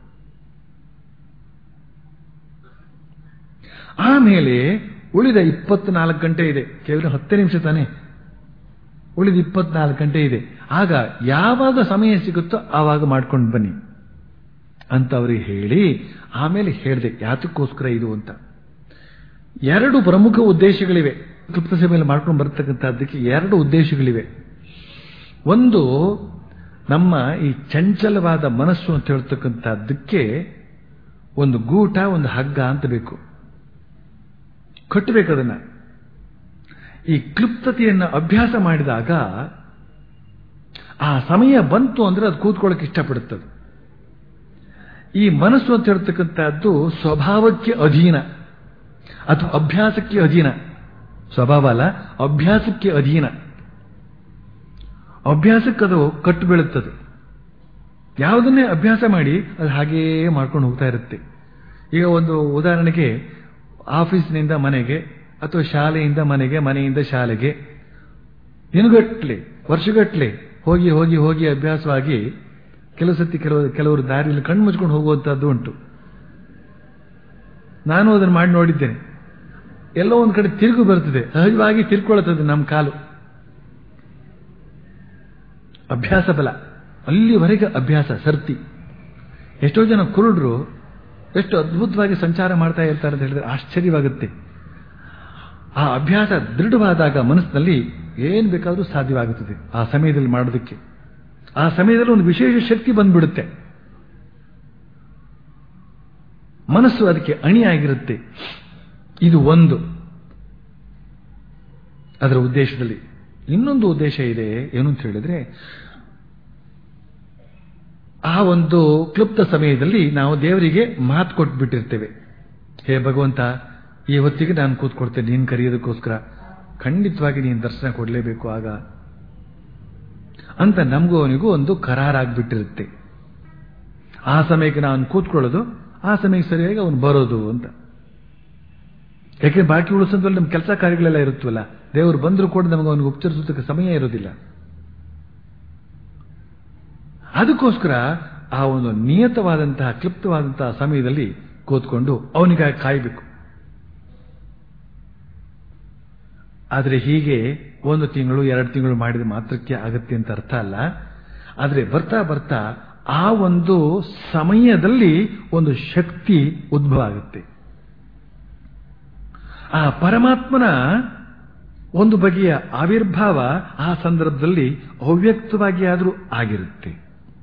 ಆಮೇಲೆ ಉಳಿದ ಇಪ್ಪತ್ನಾಲ್ಕು ಗಂಟೆ ಇದೆ ಕೇವಲ ಹತ್ತೇ ನಿಮಿಷ ತಾನೆ ಉಳಿದ ಇಪ್ಪತ್ನಾಲ್ಕು ಗಂಟೆ ಇದೆ ಆಗ ಯಾವಾಗ ಸಮಯ ಸಿಗುತ್ತೋ ಆವಾಗ ಮಾಡ್ಕೊಂಡು ಬನ್ನಿ ಅಂತ ಅವರಿಗೆ ಹೇಳಿ ಆಮೇಲೆ ಹೇಳಿದೆ ಯಾತಕ್ಕೋಸ್ಕರ ಇದು ಅಂತ ಎರಡು ಪ್ರಮುಖ ಉದ್ದೇಶಗಳಿವೆ ಕ್ಲುಪ್ತ ಸಭೆಯಲ್ಲಿ ಮಾಡ್ಕೊಂಡು ಬರ್ತಕ್ಕಂಥದ್ದಕ್ಕೆ ಎರಡು ಉದ್ದೇಶಗಳಿವೆ ಒಂದು ನಮ್ಮ ಈ ಚಂಚಲವಾದ ಮನಸ್ಸು ಅಂತ ಹೇಳ್ತಕ್ಕಂಥದ್ದಕ್ಕೆ ಒಂದು ಗೂಟ ಒಂದು ಹಗ್ಗ ಅಂತ ಬೇಕು ಕಟ್ಟಬೇಕು ಅದನ್ನ ಈ ಕ್ಲುಪ್ತತೆಯನ್ನು ಅಭ್ಯಾಸ ಮಾಡಿದಾಗ ಆ ಸಮಯ ಬಂತು ಅಂದ್ರೆ ಅದು ಕೂತ್ಕೊಳ್ಳೋಕೆ ಇಷ್ಟಪಡುತ್ತದೆ ಈ ಮನಸ್ಸು ಅಂತ ಹೇಳ್ತಕ್ಕಂಥದ್ದು ಸ್ವಭಾವಕ್ಕೆ ಅಧೀನ ಅಥವಾ ಅಭ್ಯಾಸಕ್ಕೆ ಅಧೀನ ಸ್ವಭಾವ ಅಲ್ಲ ಅಭ್ಯಾಸಕ್ಕೆ ಅಧೀನ ಅಭ್ಯಾಸಕ್ಕೆ ಅದು ಕಟ್ಟು ಬೀಳುತ್ತದೆ ಯಾವುದನ್ನೇ ಅಭ್ಯಾಸ ಮಾಡಿ ಅದು ಹಾಗೆಯೇ ಮಾಡ್ಕೊಂಡು ಹೋಗ್ತಾ ಇರುತ್ತೆ ಈಗ ಒಂದು ಉದಾಹರಣೆಗೆ ಆಫೀಸ್ನಿಂದ ಮನೆಗೆ ಅಥವಾ ಶಾಲೆಯಿಂದ ಮನೆಗೆ ಮನೆಯಿಂದ ಶಾಲೆಗೆ ದಿನಗಟ್ಲೆ ವರ್ಷಗಟ್ಲೆ ಹೋಗಿ ಹೋಗಿ ಹೋಗಿ ಅಭ್ಯಾಸವಾಗಿ ಕೆಲವು ಸತಿ ಕೆಲವು ಕೆಲವರು ದಾರಿಯಲ್ಲಿ ಕಣ್ಣು ಮುಚ್ಕೊಂಡು ಹೋಗುವಂತಹದ್ದು ಉಂಟು ನಾನು ಅದನ್ನು ಮಾಡಿ ನೋಡಿದ್ದೇನೆ ಎಲ್ಲೋ ಒಂದು ಕಡೆ ತಿರುಗು ಬರ್ತದೆ ಸಹಜವಾಗಿ ತಿರ್ಕೊಳ್ತದೆ ನಮ್ಮ ಕಾಲು ಅಭ್ಯಾಸ ಬಲ ಅಲ್ಲಿವರೆಗೆ ಅಭ್ಯಾಸ ಸರ್ತಿ ಎಷ್ಟೋ ಜನ ಕುರುಡರು ಎಷ್ಟು ಅದ್ಭುತವಾಗಿ ಸಂಚಾರ ಮಾಡ್ತಾ ಇರ್ತಾರೆ ಅಂತ ಹೇಳಿದ್ರೆ ಆಶ್ಚರ್ಯವಾಗುತ್ತೆ ಆ ಅಭ್ಯಾಸ ದೃಢವಾದಾಗ ಮನಸ್ಸಿನಲ್ಲಿ ಏನ್ ಬೇಕಾದರೂ ಸಾಧ್ಯವಾಗುತ್ತದೆ ಆ ಸಮಯದಲ್ಲಿ ಮಾಡೋದಕ್ಕೆ ಆ ಸಮಯದಲ್ಲಿ ಒಂದು ವಿಶೇಷ ಶಕ್ತಿ ಬಂದ್ಬಿಡುತ್ತೆ ಮನಸ್ಸು ಅದಕ್ಕೆ ಅಣಿಯಾಗಿರುತ್ತೆ ಇದು ಒಂದು ಅದರ ಉದ್ದೇಶದಲ್ಲಿ ಇನ್ನೊಂದು ಉದ್ದೇಶ ಇದೆ ಏನು ಅಂತ ಹೇಳಿದ್ರೆ ಆ ಒಂದು ಕ್ಲುಪ್ತ ಸಮಯದಲ್ಲಿ ನಾವು ದೇವರಿಗೆ ಮಾತು ಕೊಟ್ಬಿಟ್ಟಿರ್ತೇವೆ ಹೇ ಭಗವಂತ ಈ ಹೊತ್ತಿಗೆ ನಾನು ಕೂತ್ಕೊಡ್ತೇನೆ ನೀನು ಕರೆಯೋದಕ್ಕೋಸ್ಕರ ಖಂಡಿತವಾಗಿ ನೀನು ದರ್ಶನ ಕೊಡಲೇಬೇಕು ಆಗ ಅಂತ ನಮಗೂ ಅವನಿಗೂ ಒಂದು ಕರಾರಾಗ್ಬಿಟ್ಟಿರುತ್ತೆ ಆ ಸಮಯಕ್ಕೆ ನಾನು ಕೂತ್ಕೊಳ್ಳೋದು ಆ ಸಮಯಕ್ಕೆ ಸರಿಯಾಗಿ ಅವನು ಬರೋದು ಅಂತ ಯಾಕೆ ಬಾಕಿ ಉಳಿಸೋದ್ರಲ್ಲಿ ನಮ್ಮ ಕೆಲಸ ಕಾರ್ಯಗಳೆಲ್ಲ ಇರುತ್ತವಲ್ಲ ದೇವರು ಬಂದರೂ ಕೂಡ ನಮಗೆ ಅವನಿಗೆ ಉಪಚರಿಸೋದಕ್ಕೆ ಸಮಯ ಇರೋದಿಲ್ಲ ಅದಕ್ಕೋಸ್ಕರ ಆ ಒಂದು ನಿಯತವಾದಂತಹ ಕ್ಲಿಪ್ತವಾದಂತಹ ಸಮಯದಲ್ಲಿ ಕೂತ್ಕೊಂಡು ಅವನಿಗಾಗಿ ಕಾಯಬೇಕು ಆದರೆ ಹೀಗೆ ಒಂದು ತಿಂಗಳು ಎರಡು ತಿಂಗಳು ಮಾಡಿದ ಮಾತ್ರಕ್ಕೆ ಆಗತ್ತೆ ಅಂತ ಅರ್ಥ ಅಲ್ಲ ಆದರೆ ಬರ್ತಾ ಬರ್ತಾ ಆ ಒಂದು ಸಮಯದಲ್ಲಿ ಒಂದು ಶಕ್ತಿ ಉದ್ಭವ ಆಗುತ್ತೆ ಆ ಪರಮಾತ್ಮನ ಒಂದು ಬಗೆಯ ಆವಿರ್ಭಾವ ಆ ಸಂದರ್ಭದಲ್ಲಿ ಅವ್ಯಕ್ತವಾಗಿ ಆದರೂ ಆಗಿರುತ್ತೆ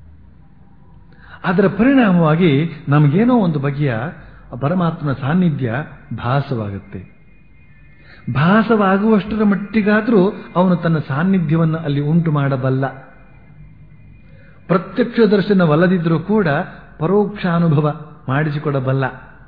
ಅದರ ಪರಿಣಾಮವಾಗಿ ನಮಗೇನೋ ಒಂದು ಬಗೆಯ ಪರಮಾತ್ಮನ ಸಾನ್ನಿಧ್ಯ ಭಾಸವಾಗುತ್ತೆ ಭಾಸವಾಗುವಷ್ಟರ ಮಟ್ಟಿಗಾದರೂ ಅವನು ತನ್ನ ಸಾನ್ನಿಧ್ಯವನ್ನು ಅಲ್ಲಿ ಉಂಟು ಮಾಡಬಲ್ಲ ಪ್ರತ್ಯಕ್ಷ ದರ್ಶನವಲ್ಲದಿದ್ರೂ ಕೂಡ ಪರೋಕ್ಷ ಅನುಭವ ಮಾಡಿಸಿಕೊಡಬಲ್ಲ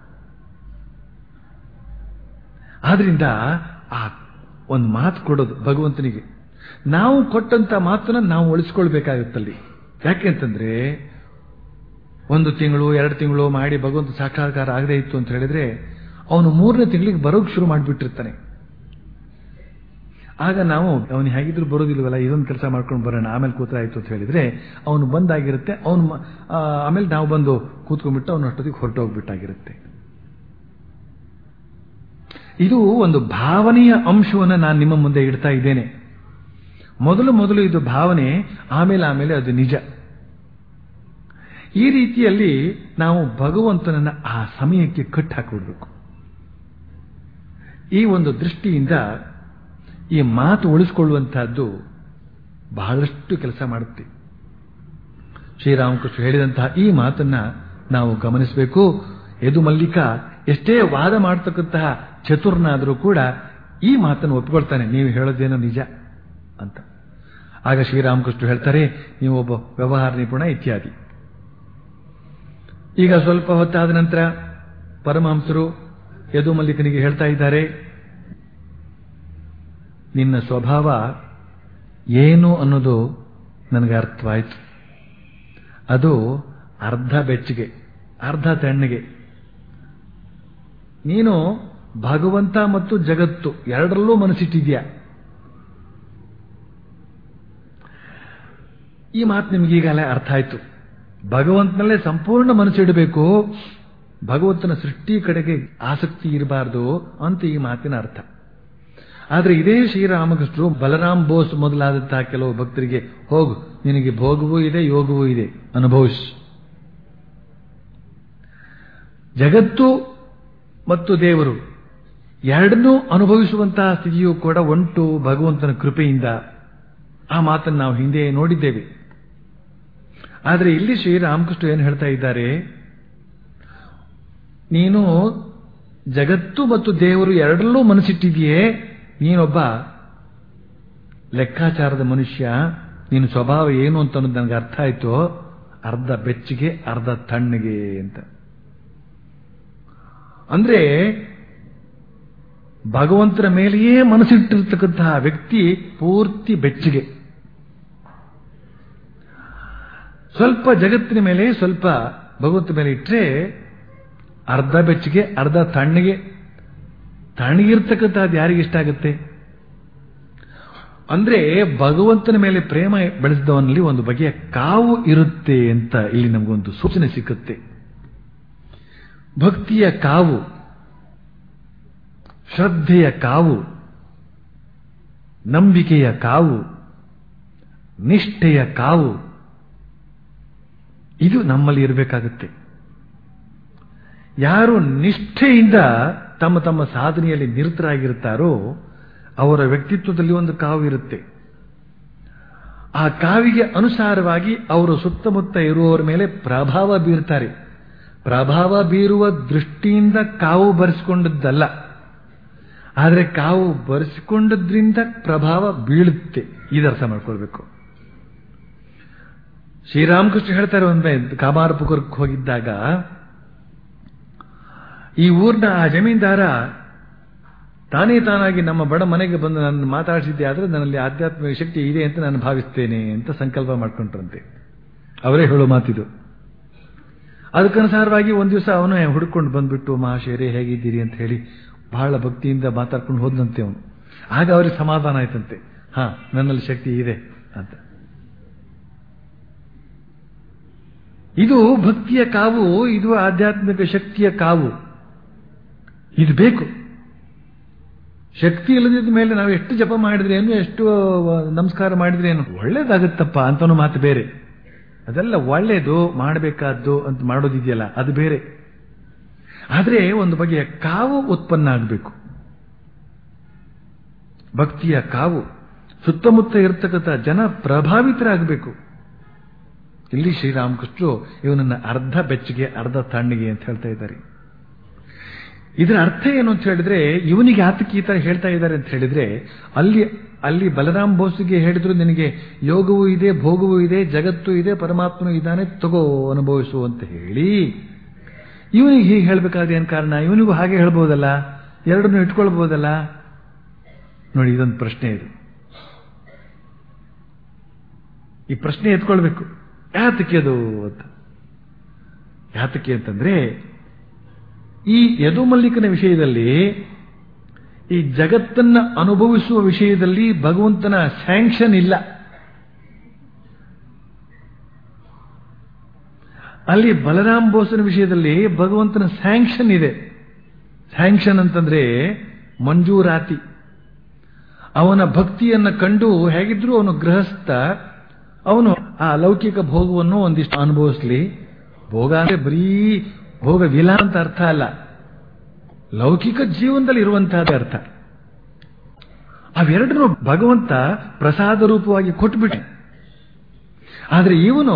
ಆದ್ರಿಂದ ಆ ಒಂದು ಮಾತು ಕೊಡೋದು ಭಗವಂತನಿಗೆ ನಾವು ಕೊಟ್ಟಂತ ಮಾತನ್ನ ನಾವು ಉಳಿಸ್ಕೊಳ್ಬೇಕಾಗುತ್ತಲ್ಲಿ ಯಾಕೆಂತಂದ್ರೆ ಒಂದು ತಿಂಗಳು ಎರಡು ತಿಂಗಳು ಮಾಡಿ ಭಗವಂತ ಸಾಕ್ಷಾತ್ಕಾರ ಆಗದೇ ಇತ್ತು ಅಂತ ಹೇಳಿದ್ರೆ ಅವನು ಮೂರನೇ ತಿಂಗಳಿಗೆ ಬರೋಕ್ ಶುರು ಮಾಡಿಬಿಟ್ಟಿರ್ತಾನೆ ಆಗ ನಾವು ಅವನು ಹೇಗಿದ್ರು ಬರೋದಿಲ್ವಲ್ಲ ಇದೊಂದು ಕೆಲಸ ಮಾಡ್ಕೊಂಡು ಬರೋಣ ಆಮೇಲೆ ಕೂತ್ರಾಯ್ತು ಅಂತ ಹೇಳಿದ್ರೆ ಅವನು ಬಂದಾಗಿರುತ್ತೆ ಅವನು ಆಮೇಲೆ ನಾವು ಬಂದು ಕೂತ್ಕೊಂಡ್ಬಿಟ್ಟು ಅವನು ಅಷ್ಟೊತ್ತಿಗೆ ಹೊರಟೋಗ್ಬಿಟ್ಟಾಗಿರುತ್ತೆ ಇದು ಒಂದು ಭಾವನೆಯ ಅಂಶವನ್ನು ನಾನು ನಿಮ್ಮ ಮುಂದೆ ಇಡ್ತಾ ಇದ್ದೇನೆ ಮೊದಲು ಮೊದಲು ಇದು ಭಾವನೆ ಆಮೇಲೆ ಆಮೇಲೆ ಅದು ನಿಜ ಈ ರೀತಿಯಲ್ಲಿ ನಾವು ಭಗವಂತನನ್ನ ಆ ಸಮಯಕ್ಕೆ ಕಟ್ಟಿ ಹಾಕಿಬಿಡ್ಬೇಕು ಈ ಒಂದು ದೃಷ್ಟಿಯಿಂದ ಈ ಮಾತು ಉಳಿಸ್ಕೊಳ್ಳುವಂತಹದ್ದು ಬಹಳಷ್ಟು ಕೆಲಸ ಮಾಡುತ್ತೆ ಶ್ರೀರಾಮಕೃಷ್ಣ ಹೇಳಿದಂತಹ ಈ ಮಾತನ್ನ ನಾವು ಗಮನಿಸಬೇಕು ಯದು ಮಲ್ಲಿಕ ಎಷ್ಟೇ ವಾದ ಮಾಡತಕ್ಕಂತಹ ಚತುರ್ನಾದರೂ ಕೂಡ ಈ ಮಾತನ್ನು ಒಪ್ಪಿಕೊಳ್ತಾನೆ ನೀವು ಹೇಳೋದೇನೋ ನಿಜ ಅಂತ ಆಗ ಶ್ರೀರಾಮಕೃಷ್ಣ ಹೇಳ್ತಾರೆ ನೀವು ಒಬ್ಬ ವ್ಯವಹಾರ ನಿಪುಣ ಇತ್ಯಾದಿ ಈಗ ಸ್ವಲ್ಪ ಹೊತ್ತಾದ ನಂತರ ಪರಮಹಂಸರು ಯದು ಮಲ್ಲಿಕನಿಗೆ ಹೇಳ್ತಾ ಇದ್ದಾರೆ ನಿನ್ನ ಸ್ವಭಾವ ಏನು ಅನ್ನೋದು ನನಗೆ ಅರ್ಥವಾಯಿತು ಅದು ಅರ್ಧ ಬೆಚ್ಚಗೆ ಅರ್ಧ ತಣ್ಣಗೆ ನೀನು ಭಗವಂತ ಮತ್ತು ಜಗತ್ತು ಎರಡರಲ್ಲೂ ಮನಸ್ಸಿಟ್ಟಿದ್ಯಾ ಈ ಮಾತು ನಿಮ್ಗೆ ಈಗಲೇ ಅರ್ಥ ಆಯ್ತು ಭಗವಂತನಲ್ಲೇ ಸಂಪೂರ್ಣ ಮನಸ್ಸಿಡಬೇಕು ಭಗವಂತನ ಸೃಷ್ಟಿ ಕಡೆಗೆ ಆಸಕ್ತಿ ಇರಬಾರ್ದು ಅಂತ ಈ ಮಾತಿನ ಅರ್ಥ ಆದರೆ ಇದೇ ಶ್ರೀರಾಮಕೃಷ್ಣರು ಬಲರಾಮ್ ಬೋಸ್ ಮೊದಲಾದಂತಹ ಕೆಲವು ಭಕ್ತರಿಗೆ ಹೋಗು ನಿನಗೆ ಭೋಗವೂ ಇದೆ ಯೋಗವೂ ಇದೆ ಅನುಭವಿಸ್ ಜಗತ್ತು ಮತ್ತು ದೇವರು ಎರಡನ್ನೂ ಅನುಭವಿಸುವಂತಹ ಸ್ಥಿತಿಯೂ ಕೂಡ ಉಂಟು ಭಗವಂತನ ಕೃಪೆಯಿಂದ ಆ ಮಾತನ್ನು ನಾವು ಹಿಂದೆ ನೋಡಿದ್ದೇವೆ ಆದರೆ ಇಲ್ಲಿ ಶ್ರೀರಾಮಕೃಷ್ಣ ಏನು ಹೇಳ್ತಾ ಇದ್ದಾರೆ ನೀನು ಜಗತ್ತು ಮತ್ತು ದೇವರು ಎರಡರಲ್ಲೂ ಮನಸ್ಸಿಟ್ಟಿದೆಯೇ ನೀನೊಬ್ಬ ಲೆಕ್ಕಾಚಾರದ ಮನುಷ್ಯ ನೀನು ಸ್ವಭಾವ ಏನು ಅಂತ ಅನ್ನೋದು ನನಗೆ ಅರ್ಥ ಆಯ್ತು ಅರ್ಧ ಬೆಚ್ಚಗೆ ಅರ್ಧ ತಣ್ಣಗೆ ಅಂತ ಅಂದ್ರೆ ಭಗವಂತನ ಮೇಲೆಯೇ ಮನಸ್ಸಿಟ್ಟಿರ್ತಕ್ಕಂತಹ ವ್ಯಕ್ತಿ ಪೂರ್ತಿ ಬೆಚ್ಚಗೆ ಸ್ವಲ್ಪ ಜಗತ್ತಿನ ಮೇಲೆ ಸ್ವಲ್ಪ ಭಗವಂತ ಮೇಲೆ ಇಟ್ಟರೆ ಅರ್ಧ ಬೆಚ್ಚಗೆ ಅರ್ಧ ತಣ್ಣಗೆ ತಣ್ಣಗಿರ್ತಕ್ಕಂಥದ್ದು ಯಾರಿಗೆ ಇಷ್ಟ ಆಗುತ್ತೆ ಅಂದ್ರೆ ಭಗವಂತನ ಮೇಲೆ ಪ್ರೇಮ ಬೆಳೆಸಿದವನಲ್ಲಿ ಒಂದು ಬಗೆಯ ಕಾವು ಇರುತ್ತೆ ಅಂತ ಇಲ್ಲಿ ನಮಗೊಂದು ಸೂಚನೆ ಸಿಕ್ಕುತ್ತೆ ಭಕ್ತಿಯ ಕಾವು ಶ್ರದ್ಧೆಯ ಕಾವು ನಂಬಿಕೆಯ ಕಾವು ನಿಷ್ಠೆಯ ಕಾವು ಇದು ನಮ್ಮಲ್ಲಿ ಇರಬೇಕಾಗುತ್ತೆ ಯಾರು ನಿಷ್ಠೆಯಿಂದ ತಮ್ಮ ತಮ್ಮ ಸಾಧನೆಯಲ್ಲಿ ನಿರತರಾಗಿರುತ್ತಾರೋ ಅವರ ವ್ಯಕ್ತಿತ್ವದಲ್ಲಿ ಒಂದು ಕಾವು ಇರುತ್ತೆ ಆ ಕಾವಿಗೆ ಅನುಸಾರವಾಗಿ ಅವರು ಸುತ್ತಮುತ್ತ ಇರುವವರ ಮೇಲೆ ಪ್ರಭಾವ ಬೀರ್ತಾರೆ ಪ್ರಭಾವ ಬೀರುವ ದೃಷ್ಟಿಯಿಂದ ಕಾವು ಬರೆಸಿಕೊಂಡದ್ದಲ್ಲ ಆದರೆ ಕಾವು ಬರೆಸಿಕೊಂಡದ್ರಿಂದ ಪ್ರಭಾವ ಬೀಳುತ್ತೆ ಇದರ್ಥ ಮಾಡ್ಕೊಳ್ಬೇಕು ಶ್ರೀರಾಮಕೃಷ್ಣ ಹೇಳ್ತಾರೆ ಒಮ್ಮೆ ಕಾಮಾರಪುರಕ್ಕೆ ಹೋಗಿದ್ದಾಗ ಈ ಊರಿನ ಆ ಜಮೀನ್ದಾರ ತಾನೇ ತಾನಾಗಿ ನಮ್ಮ ಬಡ ಮನೆಗೆ ಬಂದು ನನ್ನ ಮಾತಾಡಿಸಿದ್ದೆ ಆದರೆ ನನ್ನಲ್ಲಿ ಆಧ್ಯಾತ್ಮಿಕ ಶಕ್ತಿ ಇದೆ ಅಂತ ನಾನು ಭಾವಿಸ್ತೇನೆ ಅಂತ ಸಂಕಲ್ಪ ಮಾಡ್ಕೊಂಡ್ರಂತೆ ಅವರೇ ಹೇಳೋ ಮಾತಿದು ಅದಕ್ಕನುಸಾರವಾಗಿ ಒಂದು ದಿವಸ ಅವನು ಹುಡುಕೊಂಡು ಬಂದ್ಬಿಟ್ಟು ಮಹಾಶಯರೇ ಹೇಗಿದ್ದೀರಿ ಅಂತ ಹೇಳಿ ಬಹಳ ಭಕ್ತಿಯಿಂದ ಮಾತಾಡ್ಕೊಂಡು ಹೋದಂತೆ ಅವನು ಆಗ ಅವರಿಗೆ ಸಮಾಧಾನ ಆಯ್ತಂತೆ ಹಾ ನನ್ನಲ್ಲಿ ಶಕ್ತಿ ಇದೆ ಅಂತ ಇದು ಭಕ್ತಿಯ ಕಾವು ಇದು ಆಧ್ಯಾತ್ಮಿಕ ಶಕ್ತಿಯ ಕಾವು ಇದು ಬೇಕು ಶಕ್ತಿ ಇಲ್ಲದಿದ್ದ ಮೇಲೆ ನಾವು ಎಷ್ಟು ಜಪ ಮಾಡಿದ್ರೇನು ಎಷ್ಟು ನಮಸ್ಕಾರ ಮಾಡಿದ್ರೇನು ಒಳ್ಳೇದಾಗುತ್ತಪ್ಪ ಅಂತನೂ ಮಾತು ಬೇರೆ ಅದೆಲ್ಲ ಒಳ್ಳೇದು ಮಾಡಬೇಕಾದ್ದು ಅಂತ ಮಾಡೋದಿದೆಯಲ್ಲ ಅದು ಬೇರೆ ಆದರೆ ಒಂದು ಬಗೆಯ ಕಾವು ಉತ್ಪನ್ನ ಆಗಬೇಕು ಭಕ್ತಿಯ ಕಾವು ಸುತ್ತಮುತ್ತ ಇರತಕ್ಕಂಥ ಜನ ಪ್ರಭಾವಿತರಾಗಬೇಕು ಇಲ್ಲಿ ಶ್ರೀರಾಮಕೃಷ್ಣರು ಇವನನ್ನ ಅರ್ಧ ಬೆಚ್ಚಗೆ ಅರ್ಧ ತಣ್ಣಗೆ ಅಂತ ಹೇಳ್ತಾ ಇದ್ದಾರೆ ಇದರ ಅರ್ಥ ಏನು ಅಂತ ಹೇಳಿದ್ರೆ ಇವನಿಗೆ ಆತಕ್ಕೆ ಈ ತರ ಹೇಳ್ತಾ ಇದ್ದಾರೆ ಅಂತ ಹೇಳಿದ್ರೆ ಅಲ್ಲಿ ಅಲ್ಲಿ ಬಲರಾಮ್ ಬೋಸ್ಗೆ ಹೇಳಿದ್ರು ನಿನಗೆ ಯೋಗವೂ ಇದೆ ಭೋಗವೂ ಇದೆ ಜಗತ್ತು ಇದೆ ಪರಮಾತ್ಮನು ಇದ್ದಾನೆ ತಗೋ ಅನುಭವಿಸು ಅಂತ ಹೇಳಿ ಇವನಿಗೆ ಹೀಗೆ ಹೇಳಬೇಕಾದ್ರೆ ಏನು ಕಾರಣ ಇವನಿಗೂ ಹಾಗೆ ಹೇಳ್ಬೋದಲ್ಲ ಎರಡನ್ನೂ ಇಟ್ಕೊಳ್ಬೋದಲ್ಲ ನೋಡಿ ಇದೊಂದು ಪ್ರಶ್ನೆ ಇದು ಈ ಪ್ರಶ್ನೆ ಎತ್ಕೊಳ್ಬೇಕು ಯಾತಕ್ಕೆ ಅದು ಅಂತ ಯಾತಕ್ಕೆ ಅಂತಂದ್ರೆ ಈ ಯದುಮಲ್ಲಿಕನ ವಿಷಯದಲ್ಲಿ ಈ ಜಗತ್ತನ್ನ ಅನುಭವಿಸುವ ವಿಷಯದಲ್ಲಿ ಭಗವಂತನ ಸ್ಯಾಂಕ್ಷನ್ ಇಲ್ಲ ಅಲ್ಲಿ ಬಲರಾಮ್ ಬೋಸನ ವಿಷಯದಲ್ಲಿ ಭಗವಂತನ ಸ್ಯಾಂಕ್ಷನ್ ಇದೆ ಸ್ಯಾಂಕ್ಷನ್ ಅಂತಂದ್ರೆ ಮಂಜೂರಾತಿ ಅವನ ಭಕ್ತಿಯನ್ನ ಕಂಡು ಹೇಗಿದ್ರು ಅವನು ಗೃಹಸ್ಥ ಅವನು ಆ ಲೌಕಿಕ ಭೋಗವನ್ನು ಒಂದಿಷ್ಟು ಅನುಭವಿಸ್ಲಿ ಭೋಗ ಅಂದ್ರೆ ಬರೀ ಭೋಗವಿಲ್ಲ ಅಂತ ಅರ್ಥ ಅಲ್ಲ ಲೌಕಿಕ ಜೀವನದಲ್ಲಿ ಇರುವಂತಹದ್ದೇ ಅರ್ಥ ಅವೆರಡನ್ನು ಭಗವಂತ ಪ್ರಸಾದ ರೂಪವಾಗಿ ಕೊಟ್ಬಿಟ್ಟೆ ಆದರೆ ಇವನು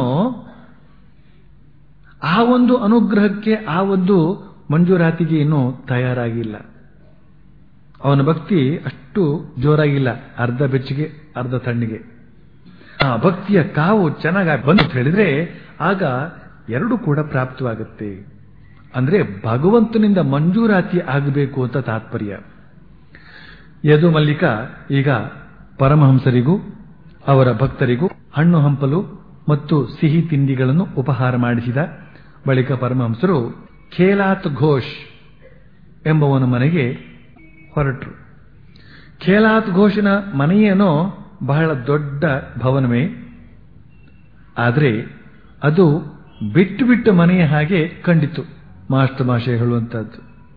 ಆ ಒಂದು ಅನುಗ್ರಹಕ್ಕೆ ಆ ಒಂದು ಮಂಜೂರಾತಿಗೆ ಇನ್ನೂ ತಯಾರಾಗಿಲ್ಲ ಅವನ ಭಕ್ತಿ ಅಷ್ಟು ಜೋರಾಗಿಲ್ಲ ಅರ್ಧ ಬೆಚ್ಚಿಗೆ ಅರ್ಧ ತಣ್ಣಿಗೆ ಆ ಭಕ್ತಿಯ ಕಾವು ಚೆನ್ನಾಗಿ ಬಂದು ಹೇಳಿದ್ರೆ ಆಗ ಎರಡು ಕೂಡ ಪ್ರಾಪ್ತವಾಗುತ್ತೆ ಅಂದ್ರೆ ಭಗವಂತನಿಂದ ಮಂಜೂರಾತಿ ಆಗಬೇಕು ಅಂತ ತಾತ್ಪರ್ಯ ಯದು ಮಲ್ಲಿಕ ಈಗ ಪರಮಹಂಸರಿಗೂ ಅವರ ಭಕ್ತರಿಗೂ ಹಣ್ಣು ಹಂಪಲು ಮತ್ತು ಸಿಹಿ ತಿಂಡಿಗಳನ್ನು ಉಪಹಾರ ಮಾಡಿಸಿದ ಬಳಿಕ ಪರಮಹಂಸರು ಖೇಲಾತ್ ಘೋಷ್ ಎಂಬವನ ಮನೆಗೆ ಹೊರಟರು ಖೇಲಾತ್ ಘೋಷನ ಮನೆಯೇನೋ ಬಹಳ ದೊಡ್ಡ ಭವನವೇ ಆದರೆ ಅದು ಬಿಟ್ಟು ಬಿಟ್ಟ ಮನೆಯ ಹಾಗೆ ಕಂಡಿತು ಮಾಸ್ಟರ್ ಮಾಷೆ ಹೇಳುವಂತಹದ್ದು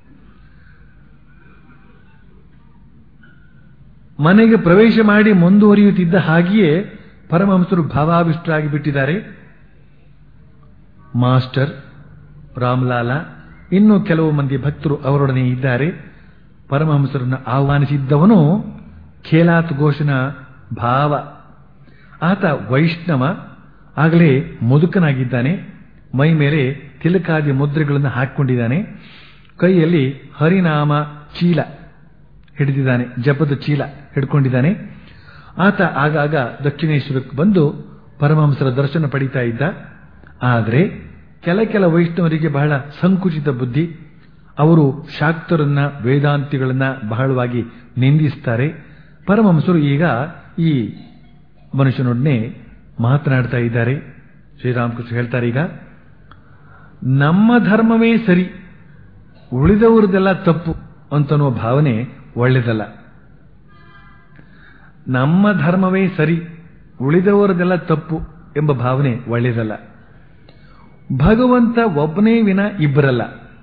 ಮನೆಗೆ ಪ್ರವೇಶ ಮಾಡಿ ಮುಂದುವರಿಯುತ್ತಿದ್ದ ಹಾಗೆಯೇ ಪರಮಹಂಸರು ಭಾವಾವಿಷ್ಟರಾಗಿ ಬಿಟ್ಟಿದ್ದಾರೆ ಮಾಸ್ಟರ್ ರಾಮ್ಲಾಲ ಇನ್ನು ಕೆಲವು ಮಂದಿ ಭಕ್ತರು ಅವರೊಡನೆ ಇದ್ದಾರೆ ಪರಮಹಂಸರನ್ನು ಆಹ್ವಾನಿಸಿದ್ದವನು ಖೇಲಾತ್ ಘೋಷನ ಭಾವ ಆತ ವೈಷ್ಣವ ಆಗಲೇ ಮುದುಕನಾಗಿದ್ದಾನೆ ಮೈ ಮೇಲೆ ತಿಲಕಾದಿ ಮುದ್ರೆಗಳನ್ನು ಹಾಕಿಕೊಂಡಿದ್ದಾನೆ ಕೈಯಲ್ಲಿ ಹರಿನಾಮ ಚೀಲ ಹಿಡಿದಿದ್ದಾನೆ ಜಪದ ಚೀಲ ಹಿಡ್ಕೊಂಡಿದ್ದಾನೆ ಆತ ಆಗಾಗ ದಕ್ಷಿಣೇಶ್ವರಕ್ಕೆ ಬಂದು ಪರಮಹಂಸರ ದರ್ಶನ ಪಡಿತಾ ಇದ್ದ ಆದರೆ ಕೆಲ ಕೆಲ ವೈಷ್ಣವರಿಗೆ ಬಹಳ ಸಂಕುಚಿತ ಬುದ್ಧಿ ಅವರು ಶಾಕ್ತರನ್ನ ವೇದಾಂತಿಗಳನ್ನ ಬಹಳವಾಗಿ ನಿಂದಿಸ್ತಾರೆ ಪರಮಹಂಸರು ಈಗ ಈ ಮನುಷ್ಯನೊಡನೆ ಮಾತನಾಡ್ತಾ ಇದ್ದಾರೆ ಶ್ರೀರಾಮಕೃಷ್ಣ ಹೇಳ್ತಾರೆ ಈಗ ನಮ್ಮ ಧರ್ಮವೇ ಸರಿ ಉಳಿದವರದೆಲ್ಲ ತಪ್ಪು ಅಂತನ್ನುವ ಭಾವನೆ ಒಳ್ಳೆಯದಲ್ಲ ನಮ್ಮ ಧರ್ಮವೇ ಸರಿ ಉಳಿದವರದೆಲ್ಲ ತಪ್ಪು ಎಂಬ ಭಾವನೆ ಒಳ್ಳೆಯದಲ್ಲ ಭಗವಂತ ಒಬ್ಬನೇ ವಿನ ಇಬ್ಬರಲ್ಲ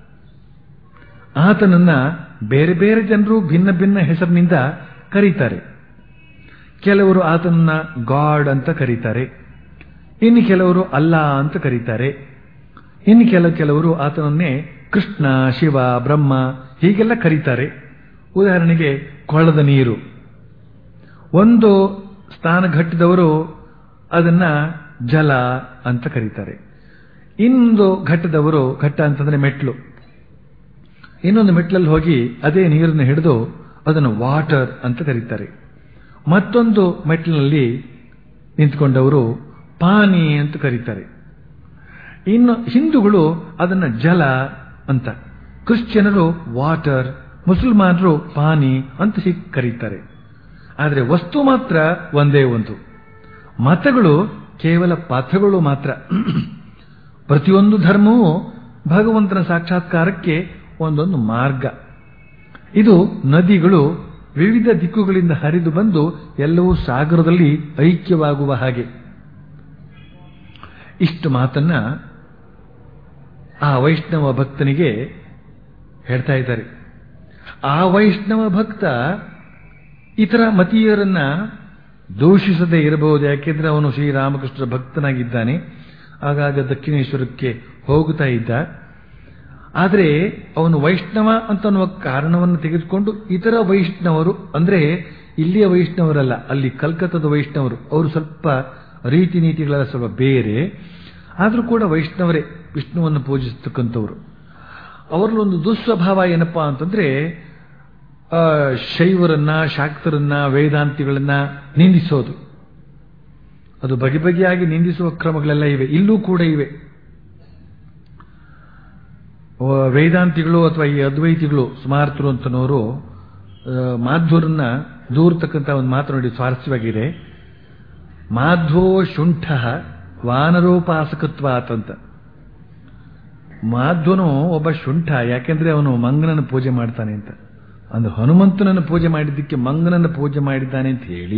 ಆತನನ್ನ ಬೇರೆ ಬೇರೆ ಜನರು ಭಿನ್ನ ಭಿನ್ನ ಹೆಸರಿನಿಂದ ಕರೀತಾರೆ ಕೆಲವರು ಆತನನ್ನ ಗಾಡ್ ಅಂತ ಕರೀತಾರೆ ಇನ್ನು ಕೆಲವರು ಅಲ್ಲ ಅಂತ ಕರೀತಾರೆ ಇನ್ನು ಕೆಲ ಕೆಲವರು ಆತನನ್ನೇ ಕೃಷ್ಣ ಶಿವ ಬ್ರಹ್ಮ ಹೀಗೆಲ್ಲ ಕರೀತಾರೆ ಉದಾಹರಣೆಗೆ ಕೊಳ್ಳದ ನೀರು ಒಂದು ಸ್ಥಾನಘಟ್ಟದವರು ಅದನ್ನ ಜಲ ಅಂತ ಕರೀತಾರೆ ಇನ್ನೊಂದು ಘಟ್ಟದವರು ಘಟ್ಟ ಅಂತಂದ್ರೆ ಮೆಟ್ಲು ಇನ್ನೊಂದು ಮೆಟ್ಲಲ್ಲಿ ಹೋಗಿ ಅದೇ ನೀರನ್ನು ಹಿಡಿದು ಅದನ್ನು ವಾಟರ್ ಅಂತ ಕರೀತಾರೆ ಮತ್ತೊಂದು ಮೆಟ್ಲಿನಲ್ಲಿ ನಿಂತ್ಕೊಂಡವರು ಪಾನಿ ಅಂತ ಕರೀತಾರೆ ಇನ್ನು ಹಿಂದೂಗಳು ಅದನ್ನ ಜಲ ಅಂತ ಕ್ರಿಶ್ಚಿಯನರು ವಾಟರ್ ಮುಸಲ್ಮಾನರು ಪಾನಿ ಅಂತ ಹೀಗೆ ಕರೀತಾರೆ ಆದರೆ ವಸ್ತು ಮಾತ್ರ ಒಂದೇ ಒಂದು ಮತಗಳು ಕೇವಲ ಪಥಗಳು ಮಾತ್ರ ಪ್ರತಿಯೊಂದು ಧರ್ಮವೂ ಭಗವಂತನ ಸಾಕ್ಷಾತ್ಕಾರಕ್ಕೆ ಒಂದೊಂದು ಮಾರ್ಗ ಇದು ನದಿಗಳು ವಿವಿಧ ದಿಕ್ಕುಗಳಿಂದ ಹರಿದು ಬಂದು ಎಲ್ಲವೂ ಸಾಗರದಲ್ಲಿ ಐಕ್ಯವಾಗುವ ಹಾಗೆ ಇಷ್ಟು ಮಾತನ್ನ ಆ ವೈಷ್ಣವ ಭಕ್ತನಿಗೆ ಹೇಳ್ತಾ ಇದ್ದಾರೆ ಆ ವೈಷ್ಣವ ಭಕ್ತ ಇತರ ಮತೀಯರನ್ನ ದೂಷಿಸದೇ ಇರಬಹುದು ಯಾಕೆಂದ್ರೆ ಅವನು ಶ್ರೀರಾಮಕೃಷ್ಣ ಭಕ್ತನಾಗಿದ್ದಾನೆ ಆಗಾಗ ದಕ್ಷಿಣೇಶ್ವರಕ್ಕೆ ಹೋಗುತ್ತಾ ಇದ್ದ ಆದರೆ ಅವನು ವೈಷ್ಣವ ಅಂತ ಅನ್ನುವ ಕಾರಣವನ್ನು ತೆಗೆದುಕೊಂಡು ಇತರ ವೈಷ್ಣವರು ಅಂದ್ರೆ ಇಲ್ಲಿಯ ವೈಷ್ಣವರಲ್ಲ ಅಲ್ಲಿ ಕಲ್ಕತ್ತದ ವೈಷ್ಣವರು ಅವರು ಸ್ವಲ್ಪ ರೀತಿ ನೀತಿಗಳೆಲ್ಲ ಸ್ವಲ್ಪ ಬೇರೆ ಆದರೂ ಕೂಡ ವೈಷ್ಣವರೇ ವಿಷ್ಣುವನ್ನು ಪೂಜಿಸ್ತಕ್ಕಂಥವ್ರು ಅವರಲ್ಲೊಂದು ದುಸ್ವಭಾವ ಏನಪ್ಪಾ ಅಂತಂದ್ರೆ ಆ, ಶೈವರನ್ನ ಶಾಕ್ತರನ್ನ ವೇದಾಂತಿಗಳನ್ನ ನಿಂದಿಸೋದು ಅದು ಬಗೆ ಬಗೆಯಾಗಿ ನಿಂದಿಸುವ ಕ್ರಮಗಳೆಲ್ಲ ಇವೆ ಇಲ್ಲೂ ಕೂಡ ಇವೆ ಆ, ವೇದಾಂತಿಗಳು ಅಥವಾ ಈ ಅದ್ವೈತಿಗಳು ಸ್ಮಾರ್ತರು ಅಂತನವರು ಮಾಧ್ವರನ್ನ ದೂರ್ತಕ್ಕಂಥ ಒಂದು ಮಾತು ನೋಡಿ ಸ್ವಾರಸ್ಯವಾಗಿದೆ ಮಾಧ್ವೋ ಶುಂಠ ವಾನರೋಪಾಸಕತ್ವಾತ್ ಅಂತ ಮಾಧ್ವನು ಒಬ್ಬ ಶುಂಠ ಯಾಕೆಂದ್ರೆ ಅವನು ಮಂಗನನ್ನು ಪೂಜೆ ಮಾಡ್ತಾನೆ ಅಂತ ಅಂದ್ರೆ ಹನುಮಂತನನ್ನು ಪೂಜೆ ಮಾಡಿದ್ದಕ್ಕೆ ಮಂಗನನ್ನು ಪೂಜೆ ಮಾಡಿದ್ದಾನೆ ಅಂತ ಹೇಳಿ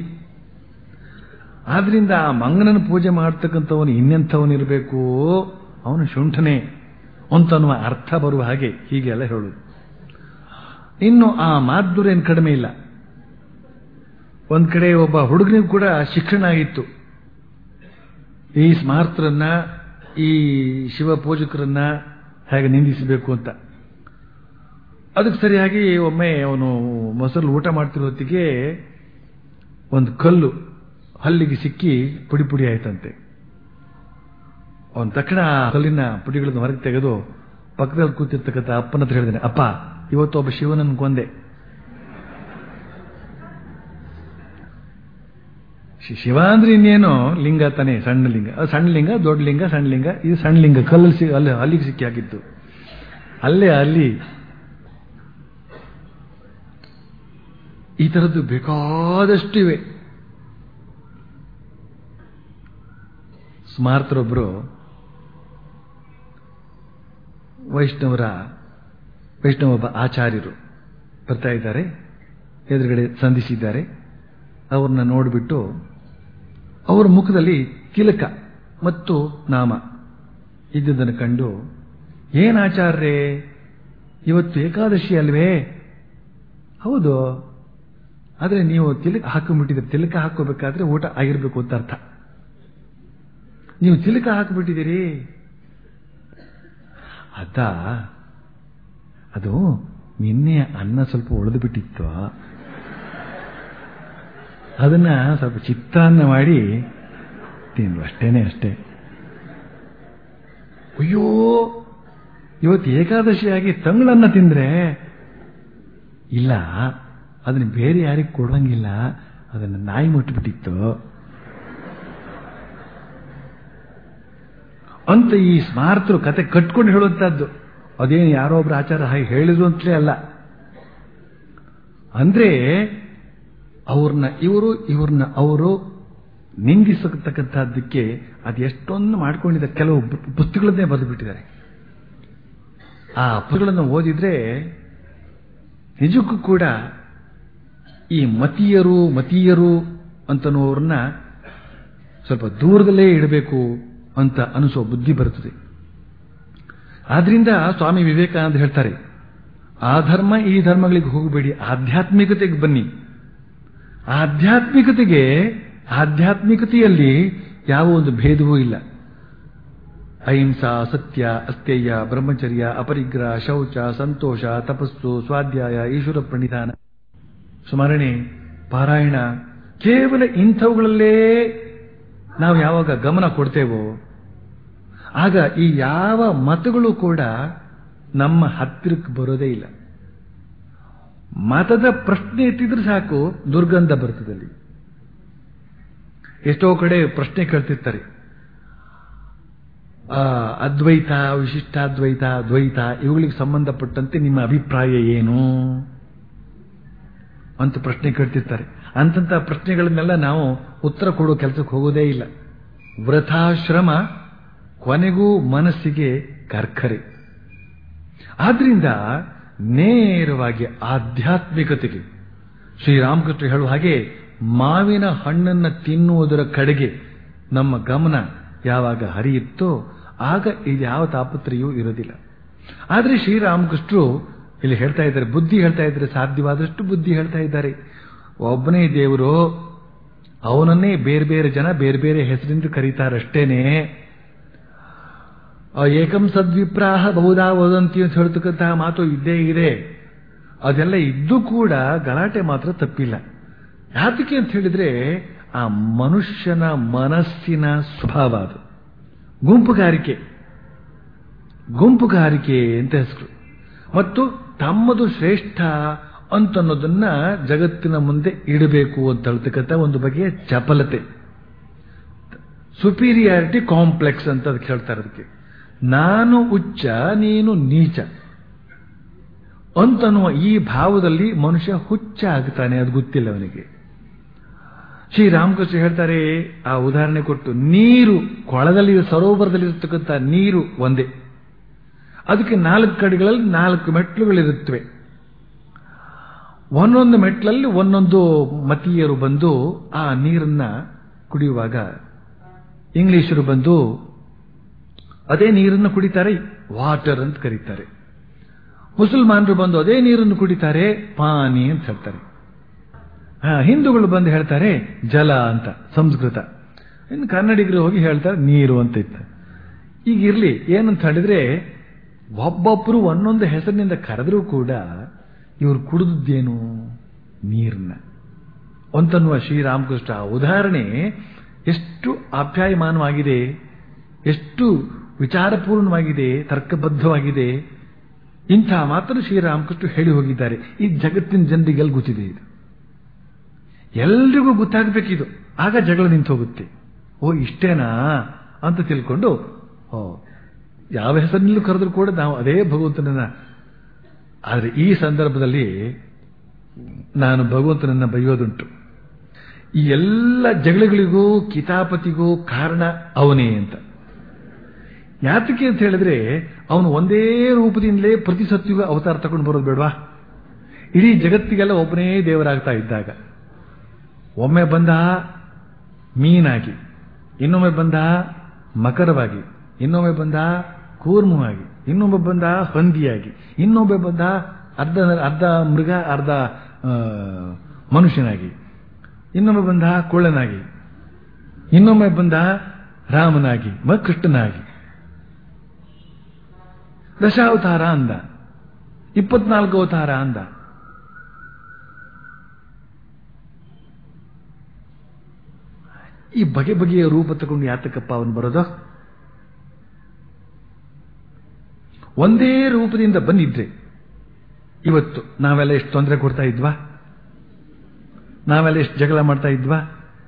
ಆದ್ರಿಂದ ಆ ಮಂಗನನ್ನು ಪೂಜೆ ಮಾಡ್ತಕ್ಕಂಥವನು ಇನ್ನೆಂಥವನಿರಬೇಕು ಅವನು ಶುಂಠನೇ ಅಂತನ್ನುವ ಅರ್ಥ ಬರುವ ಹಾಗೆ ಹೀಗೆಲ್ಲ ಹೇಳುದು ಇನ್ನು ಆ ಮಾಧುರೇನು ಕಡಿಮೆ ಇಲ್ಲ ಒಂದ್ ಕಡೆ ಒಬ್ಬ ಹುಡುಗನಿಗೂ ಕೂಡ ಶಿಕ್ಷಣ ಆಗಿತ್ತು ಈ ಸ್ಮಾರ್ತರನ್ನ ಈ ಶಿವ ಪೂಜಕರನ್ನ ಹೇಗೆ ನಿಂದಿಸಬೇಕು ಅಂತ ಅದಕ್ಕೆ ಸರಿಯಾಗಿ ಒಮ್ಮೆ ಅವನು ಮೊಸರು ಊಟ ಮಾಡ್ತಿರೋ ಹೊತ್ತಿಗೆ ಒಂದು ಕಲ್ಲು ಹಲ್ಲಿಗೆ ಸಿಕ್ಕಿ ಪುಡಿ ಪುಡಿ ಆಯ್ತಂತೆ ಅವನ ತಕ್ಷಣ ಆ ಕಲ್ಲಿನ ಪುಡಿಗಳನ್ನು ಹೊರಗೆ ತೆಗೆದು ಪಕ್ಕದಲ್ಲಿ ಕೂತಿರ್ತಕ್ಕಂಥ ಅಪ್ಪನ ಹತ್ರ ಹೇಳಿದಾನೆ ಅಪ್ಪ ಇವತ್ತು ಒಬ್ಬ ಶಿವನನ್ನು ಕೊಂದೆ ಶಿ- ಶಿವ ಅಂದ್ರೆ ಇನ್ನೇನು ಲಿಂಗ ತಾನೇ ಸಣ್ಣ ಲಿಂಗ ಅದು ಸಣ್ಣ ಲಿಂಗ ದೊಡ್ಡ ಲಿಂಗ ಸಣ್ಣ ಲಿಂಗ ಇದು ಸಣ್ಣ ಲಿಂಗ ಕಲ್ಲಲ್ಲಿ ಸಿ ಅಲ್ಲಿ ಅಲ್ಲಿಗೆ ಸಿಕ್ಕಿ ಹಾಕಿತ್ತು ಅಲ್ಲೇ ಅಲ್ಲಿ ಈ ತರದ್ದು ಬೇಕಾದಷ್ಟು ಇವೆ ಸ್ಮಾರ್ತರೊಬ್ಬರು ವೈಷ್ಣವರ ವೈಷ್ಣವ ಒಬ್ಬ ಆಚಾರ್ಯರು ಬರ್ತಾ ಇದ್ದಾರೆ ಎದುರುಗಡೆ ಸಂಧಿಸಿದ್ದಾರೆ ಅವ್ರನ್ನ ನೋಡಿಬಿಟ್ಟು ಅವರ ಮುಖದಲ್ಲಿ ತಿಲಕ ಮತ್ತು ನಾಮ ಇದ್ದುದನ್ನು ಕಂಡು ಏನ್ ಆಚಾರ್ಯರೇ ಇವತ್ತು ಏಕಾದಶಿ ಅಲ್ವೇ ಹೌದು ಆದ್ರೆ ನೀವು ತಿಲಕ ಹಾಕೊಂಡ್ಬಿಟ್ಟಿದ್ದೀರಿ ತಿಲಕ ಹಾಕೋಬೇಕಾದ್ರೆ ಊಟ ಆಗಿರ್ಬೇಕು ಅಂತ ಅರ್ಥ ನೀವು ತಿಲಕ ಹಾಕಿಬಿಟ್ಟಿದ್ದೀರಿ ಅದ ಅದು ನಿನ್ನೆ ಅನ್ನ ಸ್ವಲ್ಪ ಉಳಿದು ಬಿಟ್ಟಿತ್ತು ಅದನ್ನ ಸ್ವಲ್ಪ ಚಿತ್ರಾನ್ನ ಮಾಡಿ ತಿಂದು ಅಷ್ಟೇನೆ ಅಷ್ಟೇ ಅಯ್ಯೋ ಇವತ್ತು ಏಕಾದಶಿಯಾಗಿ ತಂಗಳನ್ನ ತಿಂದ್ರೆ ಇಲ್ಲ ಅದನ್ನ ಬೇರೆ ಯಾರಿಗೆ ಕೊಡಂಗಿಲ್ಲ ಅದನ್ನ ನಾಯಿ ಮುಟ್ಬಿಟ್ಟಿತ್ತು ಅಂತ ಈ ಸ್ಮಾರ್ತರು ಕತೆ ಕಟ್ಕೊಂಡು ಹೇಳುವಂತಹದ್ದು ಅದೇನು ಯಾರೋ ಒಬ್ರು ಆಚಾರ ಹಾಗೆ ಹೇಳಿದ್ರು ಅಂತಲೇ ಅಲ್ಲ ಅಂದ್ರೆ ಅವ್ರನ್ನ ಇವರು ಇವ್ರನ್ನ ಅವರು ನಿಂದಿಸತಕ್ಕಂಥದ್ದಕ್ಕೆ ಅದು ಎಷ್ಟೊಂದು ಮಾಡ್ಕೊಂಡಿದ್ದಾರೆ ಕೆಲವು ಪುಸ್ತಕಗಳನ್ನೇ ಬರೆದು ಬಿಟ್ಟಿದ್ದಾರೆ ಆ ಪುಸ್ತಕಗಳನ್ನು ಓದಿದ್ರೆ ನಿಜಕ್ಕೂ ಕೂಡ ಈ ಮತೀಯರು ಮತೀಯರು ಅಂತನೋರನ್ನ ಸ್ವಲ್ಪ ದೂರದಲ್ಲೇ ಇಡಬೇಕು ಅಂತ ಅನಿಸೋ ಬುದ್ಧಿ ಬರುತ್ತದೆ ಆದ್ರಿಂದ ಸ್ವಾಮಿ ವಿವೇಕಾನಂದ ಹೇಳ್ತಾರೆ ಆ ಧರ್ಮ ಈ ಧರ್ಮಗಳಿಗೆ ಹೋಗಬೇಡಿ ಆಧ್ಯಾತ್ಮಿಕತೆಗೆ ಬನ್ನಿ ಆಧ್ಯಾತ್ಮಿಕತೆಗೆ ಆಧ್ಯಾತ್ಮಿಕತೆಯಲ್ಲಿ ಯಾವ ಒಂದು ಭೇದವೂ ಇಲ್ಲ ಅಹಿಂಸಾ ಸತ್ಯ ಅಸ್ಥೇಯ ಬ್ರಹ್ಮಚರ್ಯ ಅಪರಿಗ್ರಹ ಶೌಚ ಸಂತೋಷ ತಪಸ್ಸು ಸ್ವಾಧ್ಯಾಯ ಈಶ್ವರ ಪ್ರಣಿಧಾನ ಸ್ಮರಣೆ ಪಾರಾಯಣ ಕೇವಲ ಇಂಥವುಗಳಲ್ಲೇ ನಾವು ಯಾವಾಗ ಗಮನ ಕೊಡ್ತೇವೋ ಆಗ ಈ ಯಾವ ಮತಗಳು ಕೂಡ ನಮ್ಮ ಹತ್ತಿರಕ್ಕೆ ಬರೋದೇ ಇಲ್ಲ ಮತದ ಪ್ರಶ್ನೆ ಎತ್ತಿದ್ರೆ ಸಾಕು ದುರ್ಗಂಧ ಬರ್ತದಲ್ಲಿ ಎಷ್ಟೋ ಕಡೆ ಪ್ರಶ್ನೆ ಕೇಳ್ತಿರ್ತಾರೆ ಆ, ಅದ್ವೈತ ವಿಶಿಷ್ಟಾದ್ವೈತ ದ್ವೈತ ಇವುಗಳಿಗೆ ಸಂಬಂಧಪಟ್ಟಂತೆ ನಿಮ್ಮ ಅಭಿಪ್ರಾಯ ಏನು ಅಂತ ಪ್ರಶ್ನೆ ಕೇಳ್ತಿರ್ತಾರೆ ಅಂತಂತ ಪ್ರಶ್ನೆಗಳನ್ನೆಲ್ಲ ನಾವು ಉತ್ತರ ಕೊಡೋ ಕೆಲಸಕ್ಕೆ ಹೋಗೋದೇ ಇಲ್ಲ ವೃಥಾಶ್ರಮ ಕೊನೆಗೂ ಮನಸ್ಸಿಗೆ ಕರ್ಕರೆ ಆದ್ರಿಂದ ನೇರವಾಗಿ ಆಧ್ಯಾತ್ಮಿಕತೆಗೆ ಶ್ರೀರಾಮಕೃಷ್ಣ ಹೇಳುವ ಹಾಗೆ ಮಾವಿನ ಹಣ್ಣನ್ನು ತಿನ್ನುವುದರ ಕಡೆಗೆ ನಮ್ಮ ಗಮನ ಯಾವಾಗ ಹರಿಯುತ್ತೋ ಆಗ ಇದು ಯಾವ ತಾಪತ್ರೆಯೂ ಇರೋದಿಲ್ಲ ಆದರೆ ಶ್ರೀರಾಮಕೃಷ್ಣರು ಇಲ್ಲಿ ಹೇಳ್ತಾ ಇದ್ದಾರೆ ಬುದ್ಧಿ ಹೇಳ್ತಾ ಇದ್ದಾರೆ ಸಾಧ್ಯವಾದಷ್ಟು ಬುದ್ಧಿ ಹೇಳ್ತಾ ಇದ್ದಾರೆ ಒಬ್ಬನೇ ದೇವರು ಅವನನ್ನೇ ಬೇರೆ ಬೇರೆ ಜನ ಬೇರೆ ಬೇರೆ ಹೆಸರಿಂದ ಕರೀತಾರಷ್ಟೇನೆ ಆ ಏಕಂ ಸದ್ವಿಪ್ರಾಹ ಬಹುದಾ ವದಂತಿ ಅಂತ ಹೇಳ್ತಕ್ಕಂತಹ ಮಾತು ಇದ್ದೇ ಇದೆ ಅದೆಲ್ಲ ಇದ್ದು ಕೂಡ ಗಲಾಟೆ ಮಾತ್ರ ತಪ್ಪಿಲ್ಲ ಯಾತಕ್ಕೆ ಅಂತ ಹೇಳಿದ್ರೆ ಆ ಮನುಷ್ಯನ ಮನಸ್ಸಿನ ಸ್ವಭಾವ ಅದು ಗುಂಪುಗಾರಿಕೆ ಗುಂಪುಗಾರಿಕೆ ಅಂತ ಹೆಸರು ಮತ್ತು ತಮ್ಮದು ಶ್ರೇಷ್ಠ ಅಂತನ್ನೋದನ್ನ ಜಗತ್ತಿನ ಮುಂದೆ ಇಡಬೇಕು ಅಂತ ಹೇಳ್ತಕ್ಕಂಥ ಒಂದು ಬಗೆಯ ಚಪಲತೆ ಸುಪೀರಿಯಾರಿಟಿ ಕಾಂಪ್ಲೆಕ್ಸ್ ಅಂತ ಅದಕ್ಕೆ ಹೇಳ್ತಾರೆ ಅದಕ್ಕೆ ನಾನು ಉಚ್ಚ ನೀನು ನೀಚ ಅಂತನ್ನುವ ಈ ಭಾವದಲ್ಲಿ ಮನುಷ್ಯ ಹುಚ್ಚ ಆಗ್ತಾನೆ ಅದು ಗೊತ್ತಿಲ್ಲ ಅವನಿಗೆ ಶ್ರೀರಾಮಕೃಷ್ಣ ಹೇಳ್ತಾರೆ ಆ ಉದಾಹರಣೆ ಕೊಟ್ಟು ನೀರು ಕೊಳದಲ್ಲಿ ಸರೋವರದಲ್ಲಿ ಇರತಕ್ಕಂಥ ನೀರು ಒಂದೇ ಅದಕ್ಕೆ ನಾಲ್ಕು ಕಡೆಗಳಲ್ಲಿ ನಾಲ್ಕು ಮೆಟ್ಲುಗಳಿರುತ್ತವೆ ಒಂದೊಂದು ಮೆಟ್ಲಲ್ಲಿ ಒಂದೊಂದು ಮತೀಯರು ಬಂದು ಆ ನೀರನ್ನ ಕುಡಿಯುವಾಗ ಇಂಗ್ಲಿಷರು ಬಂದು ಅದೇ ನೀರನ್ನು ಕುಡಿತಾರೆ ವಾಟರ್ ಅಂತ ಕರೀತಾರೆ ಮುಸಲ್ಮಾನರು ಬಂದು ಅದೇ ನೀರನ್ನು ಕುಡಿತಾರೆ ಪಾನಿ ಅಂತ ಹೇಳ್ತಾರೆ ಆ, ಹಿಂದೂಗಳು ಬಂದು ಹೇಳ್ತಾರೆ ಜಲ ಅಂತ ಸಂಸ್ಕೃತ ಇನ್ನು ಕನ್ನಡಿಗರು ಹೋಗಿ ಹೇಳ್ತಾರೆ ನೀರು ಅಂತ ಇತ್ತ ಈಗ ಇರ್ಲಿ ಏನಂತ ಹೇಳಿದ್ರೆ ಒಬ್ಬೊಬ್ಬರು ಒಂದೊಂದು ಹೆಸರಿನಿಂದ ಕರೆದ್ರೂ ಕೂಡ ಇವರು ಕುಡಿದದ್ದೇನು ನೀರನ್ನ ಅಂತನ್ನುವ ಶ್ರೀರಾಮಕೃಷ್ಣ ಆ ಉದಾಹರಣೆ ಎಷ್ಟು ಆಪ್ಯಾಯಮಾನವಾಗಿದೆ ಎಷ್ಟು ವಿಚಾರಪೂರ್ಣವಾಗಿದೆ ತರ್ಕಬದ್ಧವಾಗಿದೆ ಇಂಥ ಮಾತ್ರ ಶ್ರೀರಾಮಕೃಷ್ಣ ಹೇಳಿ ಹೋಗಿದ್ದಾರೆ ಈ ಜಗತ್ತಿನ ಜನರಿಗೆಲ್ಲ ಗೊತ್ತಿದೆ ಇದು ಎಲ್ರಿಗೂ ಗೊತ್ತಾಗಬೇಕಿದು ಆಗ ಜಗಳ ನಿಂತು ಹೋಗುತ್ತೆ ಓ ಇಷ್ಟೇನಾ ಅಂತ ತಿಳ್ಕೊಂಡು ಓ ಯಾವ ಹೆಸರಿನಲ್ಲೂ ಕರೆದ್ರೂ ಕೂಡ ನಾವು ಅದೇ ಭಗವಂತನನ್ನ ಆದರೆ ಈ ಸಂದರ್ಭದಲ್ಲಿ ನಾನು ಭಗವಂತನನ್ನ ಬೈಯೋದುಂಟು ಈ ಎಲ್ಲ ಜಗಳಗಳಿಗೂ ಕಿತಾಪತಿಗೂ ಕಾರಣ ಅವನೇ ಅಂತ ಯಾತಕ್ಕೆ ಅಂತ ಹೇಳಿದ್ರೆ ಅವನು ಒಂದೇ ರೂಪದಿಂದಲೇ ಪ್ರತಿ ಸತ್ಯಗೂ ಅವತಾರ ತಗೊಂಡು ಬರೋದು ಬೇಡವಾ ಇಡೀ ಜಗತ್ತಿಗೆಲ್ಲ ಒಬ್ಬನೇ ದೇವರಾಗ್ತಾ ಇದ್ದಾಗ ಒಮ್ಮೆ ಬಂದ ಮೀನಾಗಿ ಇನ್ನೊಮ್ಮೆ ಬಂದ ಮಕರವಾಗಿ ಇನ್ನೊಮ್ಮೆ ಬಂದ ಕೂರ್ಮವಾಗಿ ಇನ್ನೊಮ್ಮೆ ಬಂದ ಹಂದಿಯಾಗಿ ಇನ್ನೊಮ್ಮೆ ಬಂದ ಅರ್ಧ ಅರ್ಧ ಮೃಗ ಅರ್ಧ ಆ, ಮನುಷ್ಯನಾಗಿ ಇನ್ನೊಮ್ಮೆ ಬಂದ ಕೊಳ್ಳನಾಗಿ ಇನ್ನೊಮ್ಮೆ ಬಂದ ರಾಮನಾಗಿ ಮ ಕೃಷ್ಣನಾಗಿ ದಶಾವತಾರ ಅಂದ ಇಪ್ಪತ್ನಾಲ್ಕು ಅವತಾರ ಅಂದ ಈ ಬಗೆ ಬಗೆಯ ರೂಪ ತಗೊಂಡು ಯಾತಕಪ್ಪ ಅವನು ಬರೋದು ಒಂದೇ ರೂಪದಿಂದ ಬಂದಿದ್ರೆ ಇವತ್ತು ನಾವೆಲ್ಲ ಎಷ್ಟು ತೊಂದರೆ ಕೊಡ್ತಾ ಇದ್ವಾ ನಾವೆಲ್ಲ ಎಷ್ಟು ಜಗಳ ಮಾಡ್ತಾ ಇದ್ವಾ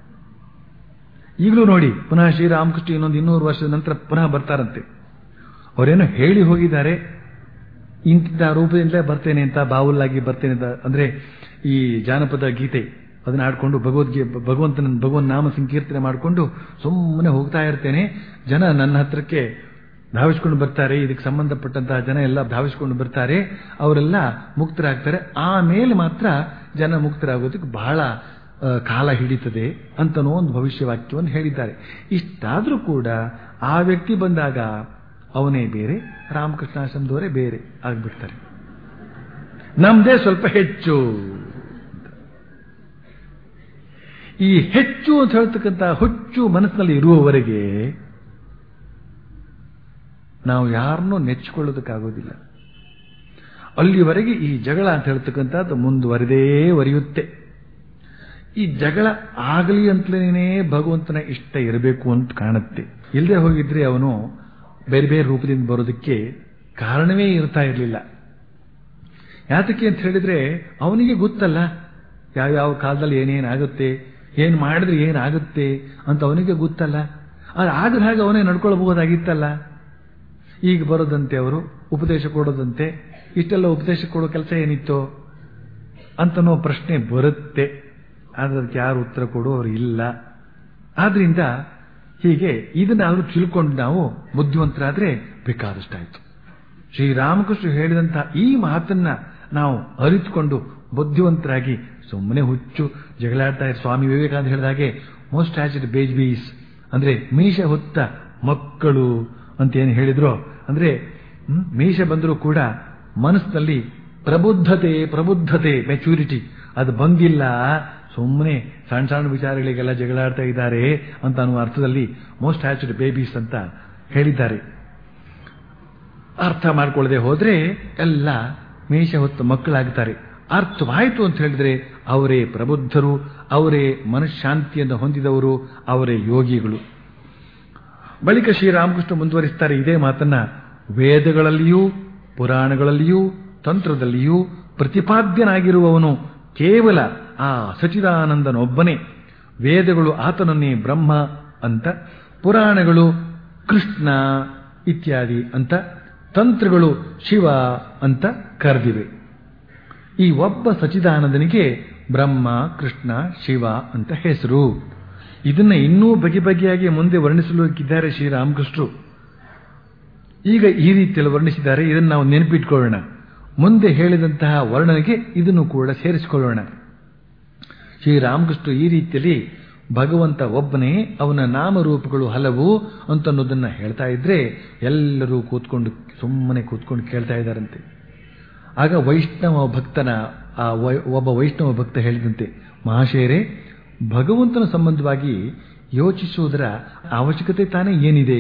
ಈಗಲೂ ನೋಡಿ ಪುನಃ ಶ್ರೀರಾಮಕೃಷ್ಣ ಇನ್ನೊಂದು ಇನ್ನೂರು ವರ್ಷದ ನಂತರ ಪುನಃ ಬರ್ತಾರಂತೆ ಅವರೇನೋ ಹೇಳಿ ಹೋಗಿದ್ದಾರೆ ಇಂಥ ರೂಪದಿಂದಲೇ ಬರ್ತೇನೆ ಅಂತ ಬಾವುಲ್ಲಾಗಿ ಬರ್ತೇನೆ ಅಂತ ಅಂದ್ರೆ ಈ ಜಾನಪದ ಗೀತೆ ಅದನ್ನ ಆಡ್ಕೊಂಡು ಭಗವದ್ಗೀ ಭಗವಂತನ ಭಗವನ್ ನಾಮ ಸಂಕೀರ್ತನೆ ಮಾಡಿಕೊಂಡು ಸುಮ್ಮನೆ ಹೋಗ್ತಾ ಇರ್ತೇನೆ ಜನ ನನ್ನ ಹತ್ರಕ್ಕೆ ಧಾವಿಸ್ಕೊಂಡು ಬರ್ತಾರೆ ಇದಕ್ಕೆ ಸಂಬಂಧಪಟ್ಟಂತಹ ಜನ ಎಲ್ಲ ಧಾವಿಸ್ಕೊಂಡು ಬರ್ತಾರೆ ಅವರೆಲ್ಲ ಮುಕ್ತರಾಗ್ತಾರೆ ಆಮೇಲೆ ಮಾತ್ರ ಜನ ಮುಕ್ತರಾಗೋದಕ್ಕೆ ಬಹಳ ಆ, ಕಾಲ ಹಿಡಿತದೆ ಅಂತನೋ ಒಂದು ಭವಿಷ್ಯವಾಕ್ಯವನ್ನು ಹೇಳಿದ್ದಾರೆ ಇಷ್ಟಾದ್ರೂ ಕೂಡ ಆ ವ್ಯಕ್ತಿ ಬಂದಾಗ ಅವನೇ ಬೇರೆ ರಾಮಕೃಷ್ಣಾಶ್ರಮದವರೇ ಬೇರೆ ಆಗ್ಬಿಡ್ತಾರೆ ನಮ್ದೇ ಸ್ವಲ್ಪ ಹೆಚ್ಚು ಈ ಹೆಚ್ಚು ಅಂತ ಹೇಳ್ತಕ್ಕಂಥ ಹುಚ್ಚು ಮನಸ್ಸಿನಲ್ಲಿ ಇರುವವರೆಗೆ ನಾವು ಯಾರನ್ನೂ ನೆಚ್ಚಿಕೊಳ್ಳೋದಕ್ಕಾಗೋದಿಲ್ಲ ಅಲ್ಲಿವರೆಗೆ ಈ ಜಗಳ ಅಂತ ಹೇಳ್ತಕ್ಕಂಥದ್ದು ಮುಂದುವರೆದೇ ಒರೆಯುತ್ತೆ ಈ ಜಗಳ ಆಗಲಿ ಅಂತಲೇ ಭಗವಂತನ ಇಷ್ಟ ಇರಬೇಕು ಅಂತ ಕಾಣುತ್ತೆ ಇಲ್ಲದೆ ಹೋಗಿದ್ರೆ ಅವನು ಬೇರೆ ಬೇರೆ ರೂಪದಿಂದ ಬರೋದಕ್ಕೆ ಕಾರಣವೇ ಇರ್ತಾ ಇರಲಿಲ್ಲ ಯಾತಕ್ಕೆ ಅಂತ ಹೇಳಿದ್ರೆ ಅವನಿಗೆ ಗೊತ್ತಲ್ಲ ಯಾವ್ಯಾವ ಕಾಲದಲ್ಲಿ ಏನೇನಾಗುತ್ತೆ ಏನ್ ಮಾಡಿದ್ರೆ ಏನಾಗುತ್ತೆ ಅಂತ ಅವನಿಗೆ ಗೊತ್ತಲ್ಲ ಅದು ಆಗದ ಹಾಗೆ ಅವನೇ ನಡ್ಕೊಳ್ಬಹುದಾಗಿತ್ತಲ್ಲ ಈಗ ಬರೋದಂತೆ ಅವರು ಉಪದೇಶ ಕೊಡೋದಂತೆ ಇಷ್ಟೆಲ್ಲ ಉಪದೇಶ ಕೊಡೋ ಕೆಲಸ ಏನಿತ್ತು ಅಂತನೋ ಪ್ರಶ್ನೆ ಬರುತ್ತೆ ಆದ್ರೆ ಅದಕ್ಕೆ ಯಾರು ಉತ್ತರ ಕೊಡೋರು ಇಲ್ಲ ಆದ್ರಿಂದ ಹೀಗೆ ಇದನ್ನಾದ್ರೂ ತಿಳ್ಕೊಂಡು ನಾವು ಬುದ್ಧಿವಂತರಾದ್ರೆ ಬೇಕಾದಷ್ಟಾಯ್ತು ಶ್ರೀರಾಮಕೃಷ್ಣ ಹೇಳಿದಂತಹ ಈ ಮಾತನ್ನ ನಾವು ಅರಿತುಕೊಂಡು ಬುದ್ಧಿವಂತರಾಗಿ ಸುಮ್ಮನೆ ಹುಚ್ಚು ಜಗಳಾಡ್ತಾ ಇರೋ ಸ್ವಾಮಿ ವಿವೇಕಾನಂದ ಹೇಳಿದ ಹಾಗೆ ಮೋಸ್ಟ್ ಆಚಿಡ್ ಬೇಜ್ ಬೀಸ್ ಅಂದ್ರೆ ಮೀಶ ಹೊತ್ತ ಮಕ್ಕಳು ಅಂತ ಏನು ಹೇಳಿದ್ರು ಅಂದ್ರೆ ಹ್ಮ್, ಮೀಶ ಬಂದರೂ ಕೂಡ ಮನಸ್ಸಿನಲ್ಲಿ ಪ್ರಬುದ್ಧತೆ ಪ್ರಬುದ್ಧತೆ ಮೆಚೂರಿಟಿ ಅದು ಬಂದಿಲ್ಲ ಸುಮ್ಮನೆ ಸಣ್ಣ ಸಣ್ಣ ವಿಚಾರಗಳಿಗೆಲ್ಲ ಜಗಳಾಡ್ತಾ ಇದ್ದಾರೆ ಅಂತ ಅನ್ನುವ ಅರ್ಥದಲ್ಲಿ ಮೋಸ್ಟ್ ಹ್ಯಾಚ್ಡ್ ಬೇಬೀಸ್ ಅಂತ ಹೇಳಿದ್ದಾರೆ ಅರ್ಥ ಮಾಡ್ಕೊಳ್ಳದೆ ಹೋದ್ರೆ ಎಲ್ಲ ಮೇಷ ಹೊತ್ತು ಮಕ್ಕಳಾಗ್ತಾರೆ ಅರ್ಥವಾಯಿತು ಅಂತ ಹೇಳಿದ್ರೆ ಅವರೇ ಪ್ರಬುದ್ಧರು ಅವರೇ ಮನಃಶಾಂತಿಯನ್ನು ಹೊಂದಿದವರು ಅವರೇ ಯೋಗಿಗಳು ಬಳಿಕ ಶ್ರೀರಾಮಕೃಷ್ಣ ಮುಂದುವರಿಸ್ತಾರೆ ಇದೇ ಮಾತನ್ನ ವೇದಗಳಲ್ಲಿಯೂ ಪುರಾಣಗಳಲ್ಲಿಯೂ ತಂತ್ರದಲ್ಲಿಯೂ ಪ್ರತಿಪಾದ್ಯನಾಗಿರುವವನು ಕೇವಲ ಆ ಸಚಿದಾನಂದನೊಬ್ಬನೇ ವೇದಗಳು ಆತನನ್ನೇ ಬ್ರಹ್ಮ ಅಂತ ಪುರಾಣಗಳು ಕೃಷ್ಣ ಇತ್ಯಾದಿ ಅಂತ ತಂತ್ರಗಳು ಶಿವ ಅಂತ ಕರೆದಿವೆ ಈ ಒಬ್ಬ ಸಚಿದಾನಂದನಿಗೆ ಬ್ರಹ್ಮ ಕೃಷ್ಣ ಶಿವ ಅಂತ ಹೆಸರು ಇದನ್ನ ಇನ್ನೂ ಬಗೆ ಬಗೆಯಾಗಿ ಮುಂದೆ ವರ್ಣಿಸಲಿಕ್ಕಿದ್ದಾರೆ ಶ್ರೀರಾಮಕೃಷ್ಣರು ಈಗ ಈ ರೀತಿಯಲ್ಲಿ ವರ್ಣಿಸಿದ್ದಾರೆ ಇದನ್ನು ನಾವು ನೆನಪಿಟ್ಕೊಳ್ಳೋಣ ಮುಂದೆ ಹೇಳಿದಂತಹ ವರ್ಣನೆಗೆ ಇದನ್ನು ಕೂಡ ಸೇರಿಸಿಕೊಳ್ಳೋಣ ಶ್ರೀರಾಮಕೃಷ್ಣ ಈ ರೀತಿಯಲ್ಲಿ ಭಗವಂತ ಒಬ್ಬನೇ ಅವನ ನಾಮರೂಪಗಳು ಹಲವು ಅಂತನ್ನೋದನ್ನ ಹೇಳ್ತಾ ಇದ್ರೆ ಎಲ್ಲರೂ ಕೂತ್ಕೊಂಡು ಸುಮ್ಮನೆ ಕೂತ್ಕೊಂಡು ಕೇಳ್ತಾ ಇದ್ದಾರಂತೆ ಆಗ ವೈಷ್ಣವ ಭಕ್ತನ ಆ ವೈ- ಒಬ್ಬ ವೈಷ್ಣವ ಭಕ್ತ ಹೇಳಿದಂತೆ ಮಹಾಶಯರೇ ಭಗವಂತನ ಸಂಬಂಧವಾಗಿ ಯೋಚಿಸುವುದರ ಅವಶ್ಯಕತೆ ತಾನೇ ಏನಿದೆ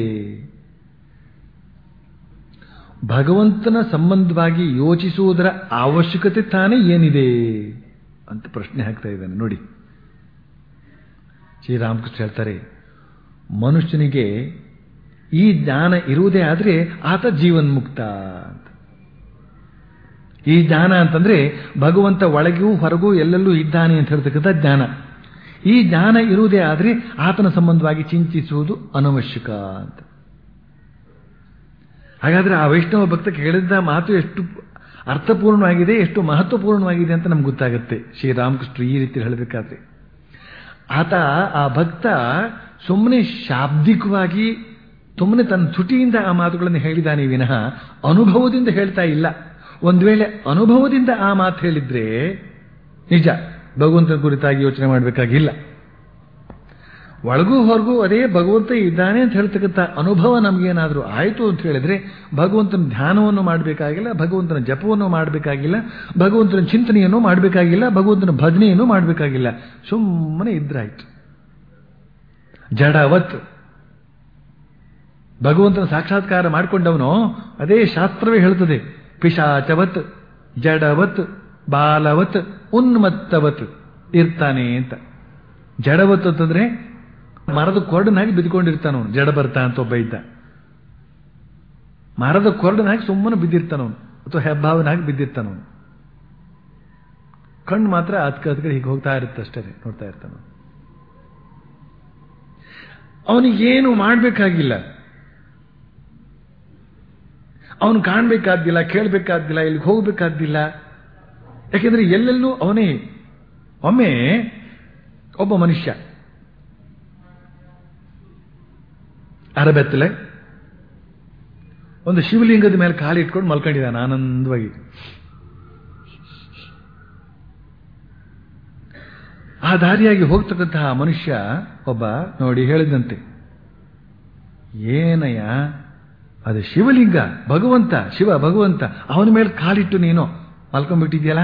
ಭಗವಂತನ ಸಂಬಂಧವಾಗಿ ಯೋಚಿಸುವುದರ ಅವಶ್ಯಕತೆ ತಾನೇ ಏನಿದೆ ಅಂತ ಪ್ರಶ್ನೆ ಹಾಕ್ತಾ ಇದ್ದಾನೆ ನೋಡಿ ಶ್ರೀರಾಮಕೃಷ್ಣ ಹೇಳ್ತಾರೆ ಮನುಷ್ಯನಿಗೆ ಈ ಜ್ಞಾನ ಇರುವುದೇ ಆದ್ರೆ ಆತ ಜೀವನ್ಮುಕ್ತ ಅಂತ ಈ ಜ್ಞಾನ ಅಂತಂದ್ರೆ ಭಗವಂತ ಒಳಗೂ ಹೊರಗೂ ಎಲ್ಲೆಲ್ಲೂ ಇದ್ದಾನೆ ಅಂತ ಹೇಳ್ತಕ್ಕಂಥ ಜ್ಞಾನ ಈ ಜ್ಞಾನ ಇರುವುದೇ ಆದ್ರೆ ಆತನ ಸಂಬಂಧವಾಗಿ ಚಿಂತಿಸುವುದು ಅನವಶ್ಯಕ ಅಂತ ಹಾಗಾದ್ರೆ ಆ ವೈಷ್ಣವ ಭಕ್ತ ಕೇಳಿದ ಮಾತು ಎಷ್ಟು ಅರ್ಥಪೂರ್ಣವಾಗಿದೆ ಎಷ್ಟು ಮಹತ್ವಪೂರ್ಣವಾಗಿದೆ ಅಂತ ನಮ್ಗೆ ಗೊತ್ತಾಗುತ್ತೆ ಶ್ರೀರಾಮಕೃಷ್ಣ ಈ ರೀತಿ ಹೇಳಬೇಕಾದ್ರೆ ಆತ ಆ ಭಕ್ತ ಸುಮ್ಮನೆ ಶಾಬ್ದಿಕವಾಗಿ ಸುಮ್ಮನೆ ತನ್ನ ತುಟಿಯಿಂದ ಆ ಮಾತುಗಳನ್ನು ಹೇಳಿದಾನೆ ವಿನಃ ಅನುಭವದಿಂದ ಹೇಳ್ತಾ ಇಲ್ಲ ಒಂದು ವೇಳೆ ಅನುಭವದಿಂದ ಆ ಮಾತು ಹೇಳಿದ್ರೆ ನಿಜ ಭಗವಂತನ ಕುರಿತಾಗಿ ಯೋಚನೆ ಮಾಡಬೇಕಾಗಿಲ್ಲ ಒಳಗೂ ಹೊರಗೂ ಅದೇ ಭಗವಂತ ಇದ್ದಾನೆ ಅಂತ ಹೇಳ್ತಕ್ಕಂಥ ಅನುಭವ ನಮಗೇನಾದರೂ ಆಯಿತು ಅಂತ ಹೇಳಿದ್ರೆ ಭಗವಂತನ ಧ್ಯಾನವನ್ನು ಮಾಡಬೇಕಾಗಿಲ್ಲ ಭಗವಂತನ ಜಪವನ್ನು ಮಾಡಬೇಕಾಗಿಲ್ಲ ಭಗವಂತನ ಚಿಂತನೆಯನ್ನು ಮಾಡಬೇಕಾಗಿಲ್ಲ ಭಗವಂತನ ಭಜನೆಯನ್ನು ಮಾಡಬೇಕಾಗಿಲ್ಲ ಸುಮ್ಮನೆ ಇದ್ರಾಯ್ತು ಜಡವತ್ ಭಗವಂತನ ಸಾಕ್ಷಾತ್ಕಾರ ಮಾಡಿಕೊಂಡವನು ಅದೇ ಶಾಸ್ತ್ರವೇ ಹೇಳ್ತದೆ ಪಿಶಾಚವತ್ ಜಡವತ್ ಬಾಲವತ್ ಉನ್ಮತ್ತವತ್ ಇರ್ತಾನೆ ಅಂತ ಜಡವತ್ ಅಂತಂದ್ರೆ ಮರದ ಕೊರಡನಾಗಿ ಬಿದ್ದುಕೊಂಡಿರ್ತಾನವನು ಜಡ ಬರ್ತಾ ಅಂತ ಒಬ್ಬ ಇದ್ದ ಮರದ ಕೊರಡನಾಗಿ ಸುಮ್ಮನೆ ಬಿದ್ದಿರ್ತಾನವನು ಅಥವಾ ಹೆಬ್ಬಾವನಾಗಿ ಬಿದ್ದಿರ್ತಾನವನು ಕಣ್ಣು ಮಾತ್ರ ಅದ್ಕ ಅದ್ಕಡೆ ಹೀಗೆ ಹೋಗ್ತಾ ಇರುತ್ತೆ ಅಷ್ಟೇ ನೋಡ್ತಾ ಇರ್ತಾನ ಅವನಿಗೇನು ಮಾಡಬೇಕಾಗಿಲ್ಲ ಅವನು ಕಾಣಬೇಕಾದ್ದಿಲ್ಲ ಕೇಳಬೇಕಾದ್ದಿಲ್ಲ ಇಲ್ಲಿಗೆ ಹೋಗ್ಬೇಕಾದ್ದಿಲ್ಲ ಯಾಕೆಂದ್ರೆ ಎಲ್ಲೆಲ್ಲೂ ಅವನೇ ಒಮ್ಮೆ ಒಬ್ಬ ಮನುಷ್ಯ ಅರಬೆತ್ತಲೆ ಒಂದು ಶಿವಲಿಂಗದ ಮೇಲೆ ಕಾಲಿಟ್ಕೊಂಡು ಮಲ್ಕೊಂಡಿದ್ದಾನೆ ಆನಂದವಾಗಿ ಆ ದಾರಿಯಾಗಿ ಹೋಗ್ತಕ್ಕಂತಹ ಮನುಷ್ಯ ಒಬ್ಬ ನೋಡಿ ಹೇಳಿದಂತೆ ಏನಯ್ಯ ಅದು ಶಿವಲಿಂಗ ಭಗವಂತ ಶಿವ ಭಗವಂತ ಅವನ ಮೇಲೆ ಕಾಲಿಟ್ಟು ನೀನು ಮಲ್ಕೊಂಡ್ಬಿಟ್ಟಿದ್ಯಲ್ಲ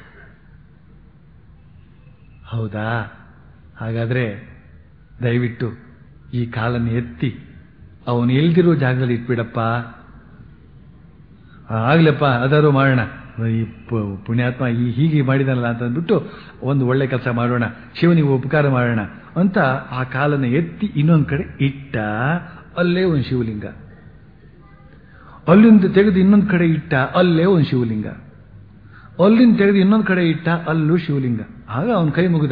ಹೌದಾ ಹಾಗಾದ್ರೆ ದಯವಿಟ್ಟು ಈ ಕಾಲನ್ನು ಎತ್ತಿ ಅವನು ಎಲ್ದಿರೋ ಜಾಗದಲ್ಲಿ ಇಟ್ಬಿಡಪ್ಪ ಆಗ್ಲಪ್ಪ ಅದಾರು ಮಾಡೋಣ ಈ ಪು- ಪುಣ್ಯಾತ್ಮ ಈ ಹೀಗೆ ಮಾಡಿದನಲ್ಲ ಅಂತ ಅಂದ್ಬಿಟ್ಟು ಒಂದು ಒಳ್ಳೆ ಕೆಲಸ ಮಾಡೋಣ ಶಿವನಿಗೆ ಉಪಕಾರ ಮಾಡೋಣ ಅಂತ ಆ ಕಾಲನ್ನು ಎತ್ತಿ ಇನ್ನೊಂದು ಕಡೆ ಇಟ್ಟ ಅಲ್ಲೇ ಒಂದು ಶಿವಲಿಂಗ ಅಲ್ಲಿಂದ ತೆಗೆದು ಇನ್ನೊಂದು ಕಡೆ ಇಟ್ಟ ಅಲ್ಲೇ ಒಂದು ಶಿವಲಿಂಗ ಅಲ್ಲಿಂದ ತೆಗೆದು ಇನ್ನೊಂದು ಕಡೆ ಇಟ್ಟ ಅಲ್ಲೂ ಶಿವಲಿಂಗ ಆಗ ಅವನ ಕೈ ಮುಗಿದ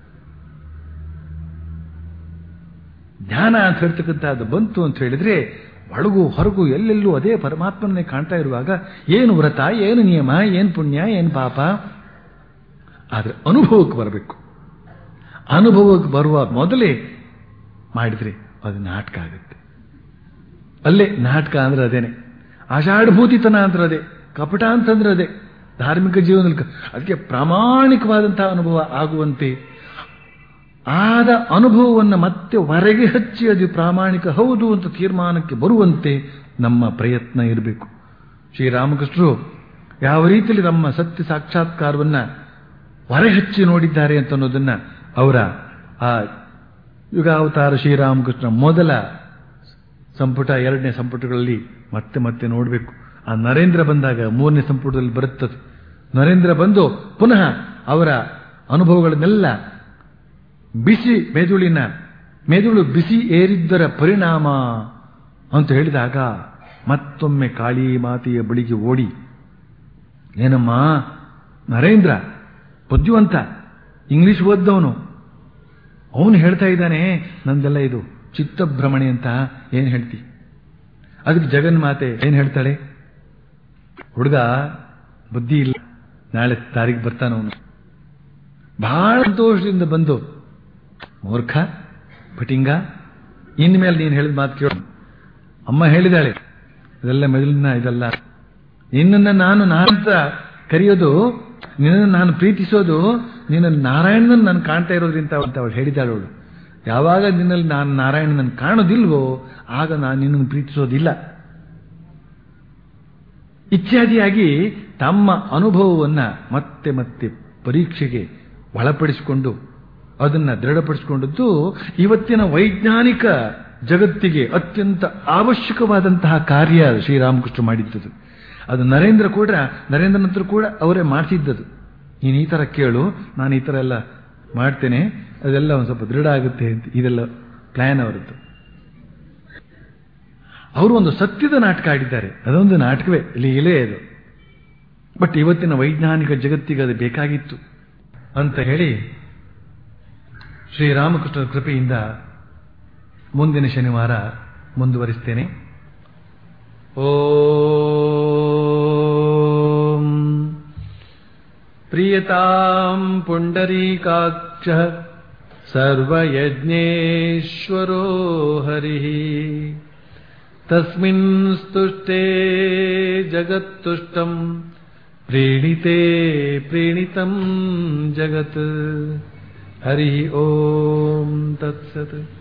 ಜ್ಞಾನ ಅಂತ ಹೇಳ್ತಕ್ಕಂಥದ್ದು ಬಂತು ಅಂತ ಹೇಳಿದ್ರೆ ಒಳಗು ಹೊರಗು ಎಲ್ಲೆಲ್ಲೂ ಅದೇ ಪರಮಾತ್ಮನೇ ಕಾಣ್ತಾ ಇರುವಾಗ ಏನು ವ್ರತ ಏನು ನಿಯಮ ಏನು ಪುಣ್ಯ ಏನು ಪಾಪ ಆದ್ರೆ ಅನುಭವಕ್ಕೆ ಬರಬೇಕು ಅನುಭವಕ್ಕೆ ಬರುವ ಮೊದಲೇ ಮಾಡಿದ್ರೆ ಅದು ನಾಟಕ ಆಗುತ್ತೆ ಅಲ್ಲೇ ನಾಟಕ ಅಂದ್ರೆ ಅದೇನೆ ಆಷಾಢಭೂತಿತನ ಅಂದ್ರೆ ಅದೇ ಕಪಟ ಅಂತಂದ್ರೆ ಅದೇ ಧಾರ್ಮಿಕ ಜೀವನದಲ್ಲಿ ಕ- ಅದಕ್ಕೆ ಪ್ರಾಮಾಣಿಕವಾದಂತಹ ಅನುಭವ ಆಗುವಂತೆ ಆದ ಅನುಭವವನ್ನು ಮತ್ತೆ ಹೊರಗೆ ಹಚ್ಚಿ ಅದು ಪ್ರಾಮಾಣಿಕ ಹೌದು ಅಂತ ತೀರ್ಮಾನಕ್ಕೆ ಬರುವಂತೆ ನಮ್ಮ ಪ್ರಯತ್ನ ಇರಬೇಕು ಶ್ರೀರಾಮಕೃಷ್ಣರು ಯಾವ ರೀತಿಯಲ್ಲಿ ನಮ್ಮ ಸತ್ಯ ಸಾಕ್ಷಾತ್ಕಾರವನ್ನ ಹೊರಹಚ್ಚಿ ನೋಡಿದ್ದಾರೆ ಅಂತ ಅನ್ನೋದನ್ನ ಅವರ ಆ ಯುಗಾವತಾರ ಶ್ರೀರಾಮಕೃಷ್ಣ ಮೊದಲ ಸಂಪುಟ ಎರಡನೇ ಸಂಪುಟಗಳಲ್ಲಿ ಮತ್ತೆ ಮತ್ತೆ ನೋಡಬೇಕು ಆ ನರೇಂದ್ರ ಬಂದಾಗ ಮೂರನೇ ಸಂಪುಟದಲ್ಲಿ ಬರುತ್ತದೆ ನರೇಂದ್ರ ಬಂದು ಪುನಃ ಅವರ ಅನುಭವಗಳನ್ನೆಲ್ಲ ಬಿಸಿ ಮೆದುಳಿನ ಮೆದುಳು ಬಿಸಿ ಏರಿದ್ದರ ಪರಿಣಾಮ ಅಂತ ಹೇಳಿದಾಗ ಮತ್ತೊಮ್ಮೆ ಕಾಳಿ ಮಾತೆಯ ಬಳಿಗೆ ಓಡಿ ಏನಮ್ಮ ನರೇಂದ್ರ ಬುದ್ಧಿವಂತ ಇಂಗ್ಲಿಷ್ ಓದ್ದವನು ಅವನು ಹೇಳ್ತಾ ಇದ್ದಾನೆ ನಂದೆಲ್ಲ ಇದು ಚಿತ್ತಭ್ರಮಣೆ ಅಂತ ಏನ್ ಹೇಳ್ತಿ ಅದಕ್ಕೆ ಜಗನ್ಮಾತೆ ಏನ್ ಹೇಳ್ತಾಳೆ ಹುಡುಗ ಬುದ್ಧಿ ಇಲ್ಲ ನಾಳೆ ತಾರೀಖು ಬರ್ತಾನವನು ಬಹಳ ಸಂತೋಷದಿಂದ ಬಂದು ಮೂರ್ಖ ಪಟಿಂಗ ಇನ್ಮೇಲೆ ನೀನು ಹೇಳಿದ ಮಾತು ಕೇಳು ಅಮ್ಮ ಹೇಳಿದಾಳೆ ಇದೆಲ್ಲ ಮೆದುಳಿನ ಇದೆಲ್ಲ ನಿನ್ನನ್ನು ನಾನು ನಾನಂತ ಕರೆಯೋದು ನಿನ್ನನ್ನು ನಾನು ಪ್ರೀತಿಸೋದು ನಿನ್ನ ನಾರಾಯಣನನ್ನು ನಾನು ಕಾಣ್ತಾ ಇರೋದ್ರಿಂದ ಅಂತ ಅವಳು ಹೇಳಿದಾಳೆ ಅವಳು ಯಾವಾಗ ನಿನ್ನಲ್ಲಿ ನಾನು ನಾರಾಯಣನನ್ನು ಕಾಣೋದಿಲ್ವೋ ಆಗ ನಾನು ನಿನ್ನನ್ನು ಪ್ರೀತಿಸೋದಿಲ್ಲ ಇತ್ಯಾದಿಯಾಗಿ ತಮ್ಮ ಅನುಭವವನ್ನ ಮತ್ತೆ ಮತ್ತೆ ಪರೀಕ್ಷೆಗೆ ಒಳಪಡಿಸಿಕೊಂಡು ಅದನ್ನ ದೃಢಪಡಿಸಿಕೊಂಡದ್ದು ಇವತ್ತಿನ ವೈಜ್ಞಾನಿಕ ಜಗತ್ತಿಗೆ ಅತ್ಯಂತ ಅವಶ್ಯಕವಾದಂತಹ ಕಾರ್ಯ ಶ್ರೀರಾಮಕೃಷ್ಣ ಮಾಡಿದ್ದದು ಅದು ನರೇಂದ್ರ ಕೂಡ ನರೇಂದ್ರ ನಂತರ ಕೂಡ ಅವರೇ ಮಾಡಿಸಿದ್ದದು ನೀನು ಈ ತರ ಕೇಳು ನಾನು ಈ ತರ ಎಲ್ಲ ಮಾಡ್ತೇನೆ ಅದೆಲ್ಲ ಒಂದು ಸ್ವಲ್ಪ ದೃಢ ಆಗುತ್ತೆ ಅಂತ ಇದೆಲ್ಲ ಪ್ಲಾನ್ ಅವರದ್ದು ಅವರು ಒಂದು ಸತ್ಯದ ನಾಟಕ ಆಡಿದ್ದಾರೆ ಅದೊಂದು ನಾಟಕವೇ ಇಲ್ಲಿ ಇಲ್ಲೇ ಅದು ಬಟ್ ಇವತ್ತಿನ ವೈಜ್ಞಾನಿಕ ಜಗತ್ತಿಗೆ ಅದು ಬೇಕಾಗಿತ್ತು ಅಂತ ಹೇಳಿ ಶ್ರೀರಾಮಕೃಷ್ಣರ ಕೃಪೆಯಿಂದ ಮುಂದಿನ ಶನಿವಾರ ಮುಂದುವರಿಸ್ತೇನೆ ಓಂ ಪ್ರಿಯತಾಂ ಪುಂಡರೀಕಾಕ್ಷ ಸರ್ವಯಜ್ಞೇಶ್ವರೋ ಹರಿಃ ತಸ್ಮಿನ್ ಸ್ತುಷ್ಟೇ ಜಗತ್ತುಷ್ಟಂ ಪ್ರೀಣಿತೆ ಪ್ರೀಣಿತಂ ಜಗತ್ ಹರಿ ಓಂ ತತ್ಸತ್